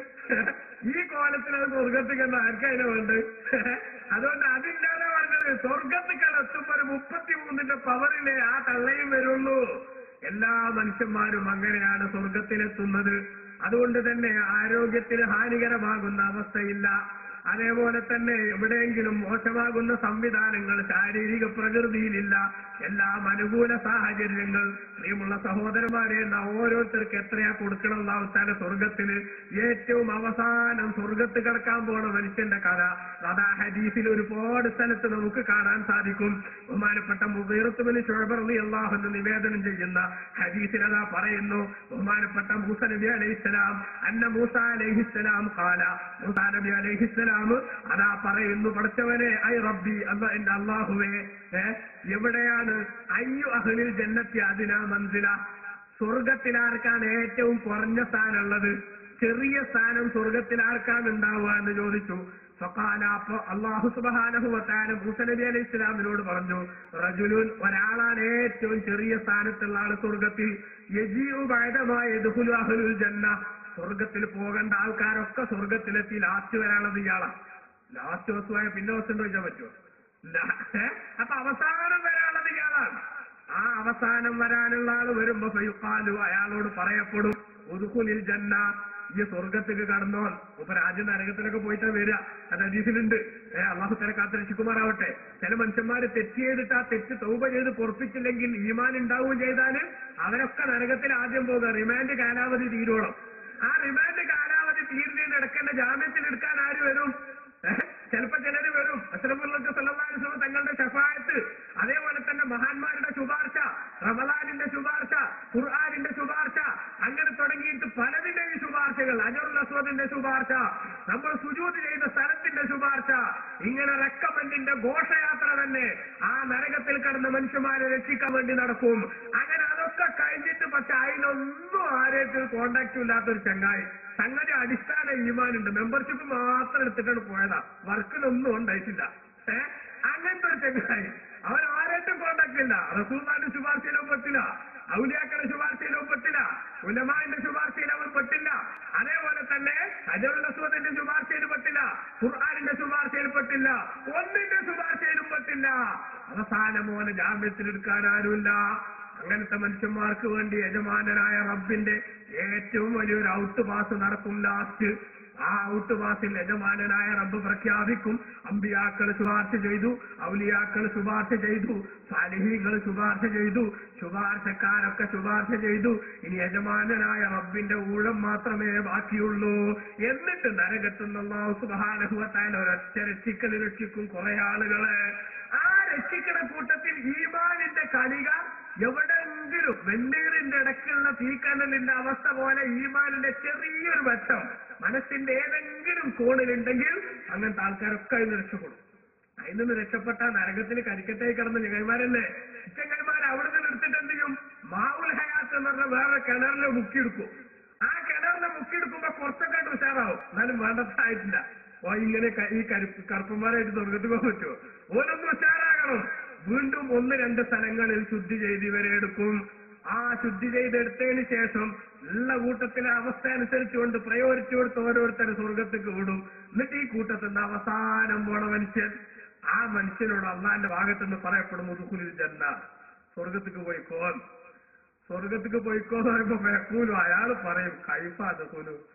ഈ കോലത്തിന് അത് സ്വർഗത്തിൽ കണ്ട ആർക്കതിനെ വേണ്ട അതുകൊണ്ട് അതില്ലാതെ പറഞ്ഞത് സ്വർഗത്തിൽ എത്തുമ്പോ ഒരു മുപ്പത്തി മൂന്നിന്റെ പവറിലെ ആ തള്ളയും വരുള്ളൂ എല്ലാ മനുഷ്യന്മാരും അങ്ങനെയാണ് സ്വർഗത്തിലെത്തുന്നത് അതുകൊണ്ട് തന്നെ ആരോഗ്യത്തിന് ഹാനികരമാകുന്ന അവസ്ഥയില്ല അതേപോലെ തന്നെ എവിടെയെങ്കിലും മോശമാകുന്ന സംവിധാനങ്ങൾ ശാരീരിക പ്രകൃതിയിലില്ല എല്ലാം അനുകൂല സാഹചര്യങ്ങൾ പ്രിയമുള്ള സഹോദരന്മാരെ നാം ഓരോരുത്തർക്ക് എത്രയാ കൊടുക്കണം എന്ന അവസാന സ്വർഗത്തിന് ഏറ്റവും അവസാനം സ്വർഗത്ത് കിടക്കാൻ പോണ മനുഷ്യന്റെ കഥ അതാ ഹദീസിൽ ഒരുപാട് സ്ഥലത്ത് നമുക്ക് കാണാൻ സാധിക്കും ബഹുമാനപ്പെട്ട മുബീറത്തുബിന് ഷോബർലി അള്ളാഹുന്ന് നിവേദനം ചെയ്യുന്ന ഹദീസിൽ അതാ പറയുന്നു ബഹുമാനപ്പെട്ട മൂസ നബി അലൈഹിസ്സലാം അന്ന മൂസ അലൈഹിസ്സലാം കാല മൂസ നബി അലൈഹിസ്സലാം അതാ പറയുന്നു പഠിച്ചവനെ ഐ റബ്ബി അല്ല എന്റെ അള്ളാഹുവേ ഏ, എവിടെയാണ് അയ്യു അഹ്ലിൽ ജന്നത്തി അതിന മന്ദില സ്വർഗത്തിലാർക്കാണ് ഏറ്റവും കുറഞ്ഞ സ്ഥാനമുള്ളത് ചെറിയ സ്ഥാനം സ്വർഗത്തിലാർക്കാണ് ഉണ്ടാവുക എന്ന് ചോദിച്ചു ഫഖാല അപ്പൊ അള്ളാഹു സുബാനഹുവത്താന മൂസ നബി അലൈഹി ഇസ്ലാമിനോട് പറഞ്ഞു റജുലുൻ ഒരാളാണ് ഏറ്റവും ചെറിയ സ്ഥാനത്തുള്ള ആള് സ്വർഗത്തിൽ യജീഉ ബഅദമായ യദ്ഖുലു അഹ്ലുൽ ജന്ന സ്വർഗത്തിൽ പോകേണ്ട ആൾക്കാരൊക്കെ സ്വർഗത്തിലെത്തി ലാസ്റ്റ് വരാനുള്ളത് ഇയാളാ ലാസ്റ്റ് വസ്തുവായ പിന്നെ വസ്തു ചോദിച്ചാൽ പറ്റുമോ ഇല്ല ഏ? അപ്പൊ അവസാനം വരാനുള്ളത് ഇയാളാണ് ആ അവസാനം വരാനുള്ള ആള് വരുമ്പോ ഫയുക്കാലു അയാളോട് പറയപ്പെടും ഉദുഖുലിൽ ജന്ന ഈ സ്വർഗത്തേക്ക് കടന്നോ ഇപ്പൊ രാജ്യ നരകത്തിലൊക്കെ പോയിട്ടാ വരിക അത് അജീസിലുണ്ട് ഏ അള്ളാഹു തല കാത്തിരക്ഷിക്കുമാറാവട്ടെ ചില മനുഷ്യന്മാര് തെറ്റ് ചെയ്തിട്ട് ആ തെറ്റ് തൗബ ചെയ്ത് പൊറപ്പിച്ചില്ലെങ്കിൽ ഈമാൻ ഉണ്ടാവുകയും ചെയ്താല് അവരൊക്കെ നരകത്തിൽ ആദ്യം പോകുക റിമാൻഡ് കാലാവധി തീരോളം ആ റിമാൻഡ് കാലാവധി തീരുന്നതിന് ഇടക്കേണ്ട ജാമ്യത്തിൽ എടുക്കാൻ ആര് വരും ഏഹ്? ചിലപ്പോ ചിലര് വരും അസ്ലമുല്ലക്ക് സല്ലാസ്ലം തങ്ങളുടെ ഷഫായത്ത് അതേപോലെ തന്നെ മഹാന്മാരുടെ ശുപാർശ റമദാനിന്റെ ശുപാർശ ഖുർആാനിന്റെ ശുപാർശ അങ്ങനെ തുടങ്ങിയിട്ട് പലതിന്റെയും ശുപാർശകൾ അജറുൽ അസ്വദിന്റെ ശുപാർശ നമ്മൾ സുജൂത് ചെയ്ത സ്ഥലത്തിന്റെ ശുപാർശ ഇങ്ങനെ റെക്കമെന്റിന്റെ ഘോഷയാത്ര തന്നെ ആ നരകത്തിൽ കിടന്ന മനുഷ്യന്മാരെ രക്ഷിക്കാൻ വേണ്ടി നടക്കും അങ്ങനെ അതൊക്കെ കഴിഞ്ഞിട്ട് പക്ഷെ അതിനൊന്നും ആരേക്കും കോണ്ടാക്റ്റും ഇല്ലാത്തൊരു ചങ്ങായി സംഗതി അടിസ്ഥാന ഈമാനുണ്ട് മെമ്പർഷിപ്പ് മാത്രം എടുത്തിട്ടാണ് പോയതാ വർക്കിനൊന്നും ഉണ്ടായിട്ടില്ല ഏ അങ്ങനത്തെ ഒരു ചങ്ങായി അവൻ ആരായിട്ടും കോണ്ടാക്ട് ഇല്ല റസൂൽമാന്റെ ശുപാർശയിലും പെട്ടില്ല ഔലിയാക്കളുടെ ശുപാർശയിലും പെട്ടില്ല ഉലമാന്റെ ശുപാർശയിൽ അവൻ പെട്ടില്ല അതേപോലെ തന്നെ അജറുൽ അസ്വദിന്റെ ശുപാർശയിൽ പെട്ടില്ല ഖുർആാനിന്റെ ശുപാർശയിൽ പെട്ടില്ല ഒന്നിന്റെ ശുപാർശയിലും പെട്ടില്ല അവസാനം മോനെ ജാമ്യത്തിലെടുക്കാൻ ആരുമില്ല അങ്ങനത്തെ മനുഷ്യന്മാർക്ക് വേണ്ടി യജമാനനായ റബ്ബിന്റെ ഏറ്റവും വലിയൊരു ഔട്ട് പാസ് നടക്കും ലാസ്റ്റ് ആ ഔട്ട് പാസിൽ യജമാനനായ റബ്ബ് പ്രഖ്യാപിക്കും അമ്പിയാക്കൾ ശുപാർശ ചെയ്തു ഔലിയാക്കൾ ശുപാർശ ചെയ്തു സാലിഹീകൾ ശുപാർശ ചെയ്തു ശുപാർശക്കാരൊക്കെ ശുപാർശ ചെയ്തു ഇനി യജമാനനായ റബ്ബിന്റെ ഊഴം മാത്രമേ ബാക്കിയുള്ളൂ എന്നിട്ട് നരകത്തുനിന്നുള്ള സുബാനഹുവത്തായ ഒരൊറ്റ രക്ഷിക്കൽ രക്ഷിക്കും കുറെ ആളുകളെ ആ രക്ഷിക്കണ കൂട്ടത്തിൽ ഈമാനിന്റെ കണിക എവിടെങ്കിലും വെണ്ണീറിന്റെ ഇടയ്ക്കുള്ള തീക്കനലിന്റെ അവസ്ഥ പോലെ ഈമാനിന്റെ ചെറിയൊരു വശം മനസ്സിന്റെ ഏതെങ്കിലും കോണിലുണ്ടെങ്കിൽ അങ്ങനത്തെ ആൾക്കാരൊക്കെ അതിന് രക്ഷപ്പെടും അതിൽ നിന്ന് രക്ഷപ്പെട്ട നരകത്തിന് കരിക്കട്ടായി കിടന്ന ചെങ്ങന്മാരല്ലേ ചെങ്ങന്മാർ അവിടെ നിന്ന് എടുത്തിട്ട് എന്ത് ചെയ്യും മാവുൽ ഹയാത്ത് എന്ന് പറഞ്ഞ വേറെ കിണറിൽ മുക്കിയെടുക്കും ആ കിണറിൽ മുക്കിയെടുക്കുമ്പോ കുറച്ചൊക്കെ ആയിട്ട് ഉഷാറാവും എന്നാലും വേണ്ടത്തായിട്ടില്ല ഓ ഇങ്ങനെ ക- ഈ കരുപ്പ് കറുപ്പന്മാരായിട്ട് സ്വർഗത്ത് പോകാൻ പറ്റുമോ ഓരോന്നും ഉഷാറാകണം വീണ്ടും ഒന്ന് രണ്ട് സ്ഥലങ്ങളിൽ ശുദ്ധി ചെയ്ത് ഇവരെ എടുക്കും ആ ശുദ്ധി ചെയ്തെടുത്തതിന് ശേഷം ഉള്ള കൂട്ടത്തിലെ അവസ്ഥ അനുസരിച്ചുകൊണ്ട് പ്രയോരിറ്റി കൊടുത്ത് ഓരോരുത്തരും സ്വർഗത്തേക്ക് വിടും എന്നിട്ട് ഈ കൂട്ടത്തിൽ നിന്ന് അവസാനം പോണ മനുഷ്യൻ ആ മനുഷ്യനോട് അള്ളാന്റെ ഭാഗത്തുനിന്ന് പറയപ്പെടും മുതുക്കുലിൽ ജന്ന സ്വർഗത്തേക്ക് പോയിക്കോ സ്വർഗത്തേക്ക് പോയിക്കോ എന്ന് പറയുമ്പോ വെക്കൂലു അയാൾ പറയും കൈഫാ കുലു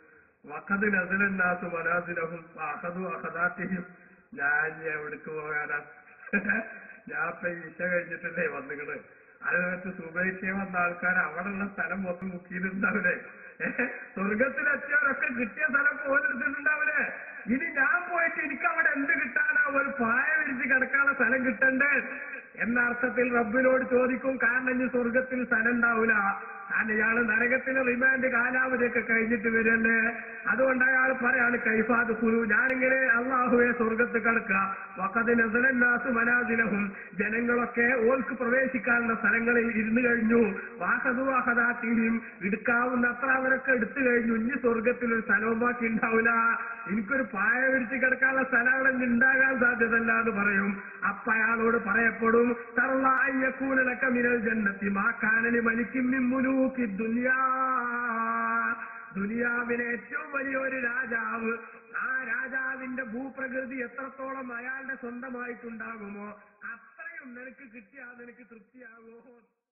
വഖദ് നസലന്നാസ് മനാസിലഹും അഹദു അഹദാത്തിയും ഞാൻ ഇനി എവിടേക്ക് പോകാനാ ഞാൻ ഇപ്പൊ ഈ ഇശ കഴിഞ്ഞിട്ടല്ലേ വന്നുകള് അതിനകത്ത് സുബൈക്ക് വന്ന ആൾക്കാർ അവിടെയുള്ള സ്ഥലം മൊത്തം മുക്കിയിട്ടുണ്ടാവില്ലേ സ്വർഗത്തിലെത്തിയവരൊക്കെ കിട്ടിയ സ്ഥലം പോലെടുത്തിട്ടുണ്ടാവില്ലേ ഇനി ഞാൻ പോയിട്ട് എനിക്ക് അവിടെ എന്ത് കിട്ടാനാ ഒരു പായ വിരിച്ച് കിടക്കാനുള്ള സ്ഥലം കിട്ടണ്ടേ എന്ന അർത്ഥത്തിൽ റബ്ബിനോട് ചോദിക്കും കാരണം ഇനി സ്വർഗത്തിൽ സ്ഥലം ഉണ്ടാവില്ല കാരണം ഇയാള് നരകത്തിന് റിമാൻഡ് കാലാവധിയൊക്കെ കഴിഞ്ഞിട്ട് വരല്ലേ അതുകൊണ്ട് അയാൾ പറയാണ് കൈഫാദ് കുരു ഞാനിങ്ങനെ അള്ളാഹുവെ സ്വർഗത്ത് കിടക്കുക വക്കതിന് നസലന്നാസ് മനാദിലഹും ജനങ്ങളൊക്കെ ഓൾക്ക് പ്രവേശിക്കാനുള്ള സ്ഥലങ്ങളിൽ ഇരുന്നു കഴിഞ്ഞു വാഹതു വാഹദാത്തിയും എടുക്കാവുന്ന അത്ര അവരൊക്കെ എടുത്തു കഴിഞ്ഞു ഇനി സ്വർഗത്തിൽ ഒരു സ്ഥലവും ബാക്കി ഉണ്ടാവില്ല എനിക്കൊരു പായ വിരിച്ച് കിടക്കാനുള്ള സ്ഥലമാണ് ഉണ്ടാകാൻ സാധ്യതല്ല എന്ന് പറയും അപ്പൊ അയാളോട് പറയപ്പെടും തറുള്ളൂലക്ക മിനൽ ജന്നത്തി മാക്കാനലി മലിക്കും മിമ്മുനൂക്കി ദുനിയാ ദുനിയാവിലെ ഏറ്റവും വലിയൊരു രാജാവ് ആ രാജാവിന്റെ ഭൂപ്രകൃതി എത്രത്തോളം അയാളുടെ സ്വന്തമായിട്ടുണ്ടാകുമോ അത്രയും നിനക്ക് കിട്ടിയാൽ നിനക്ക് തൃപ്തിയാകുമോ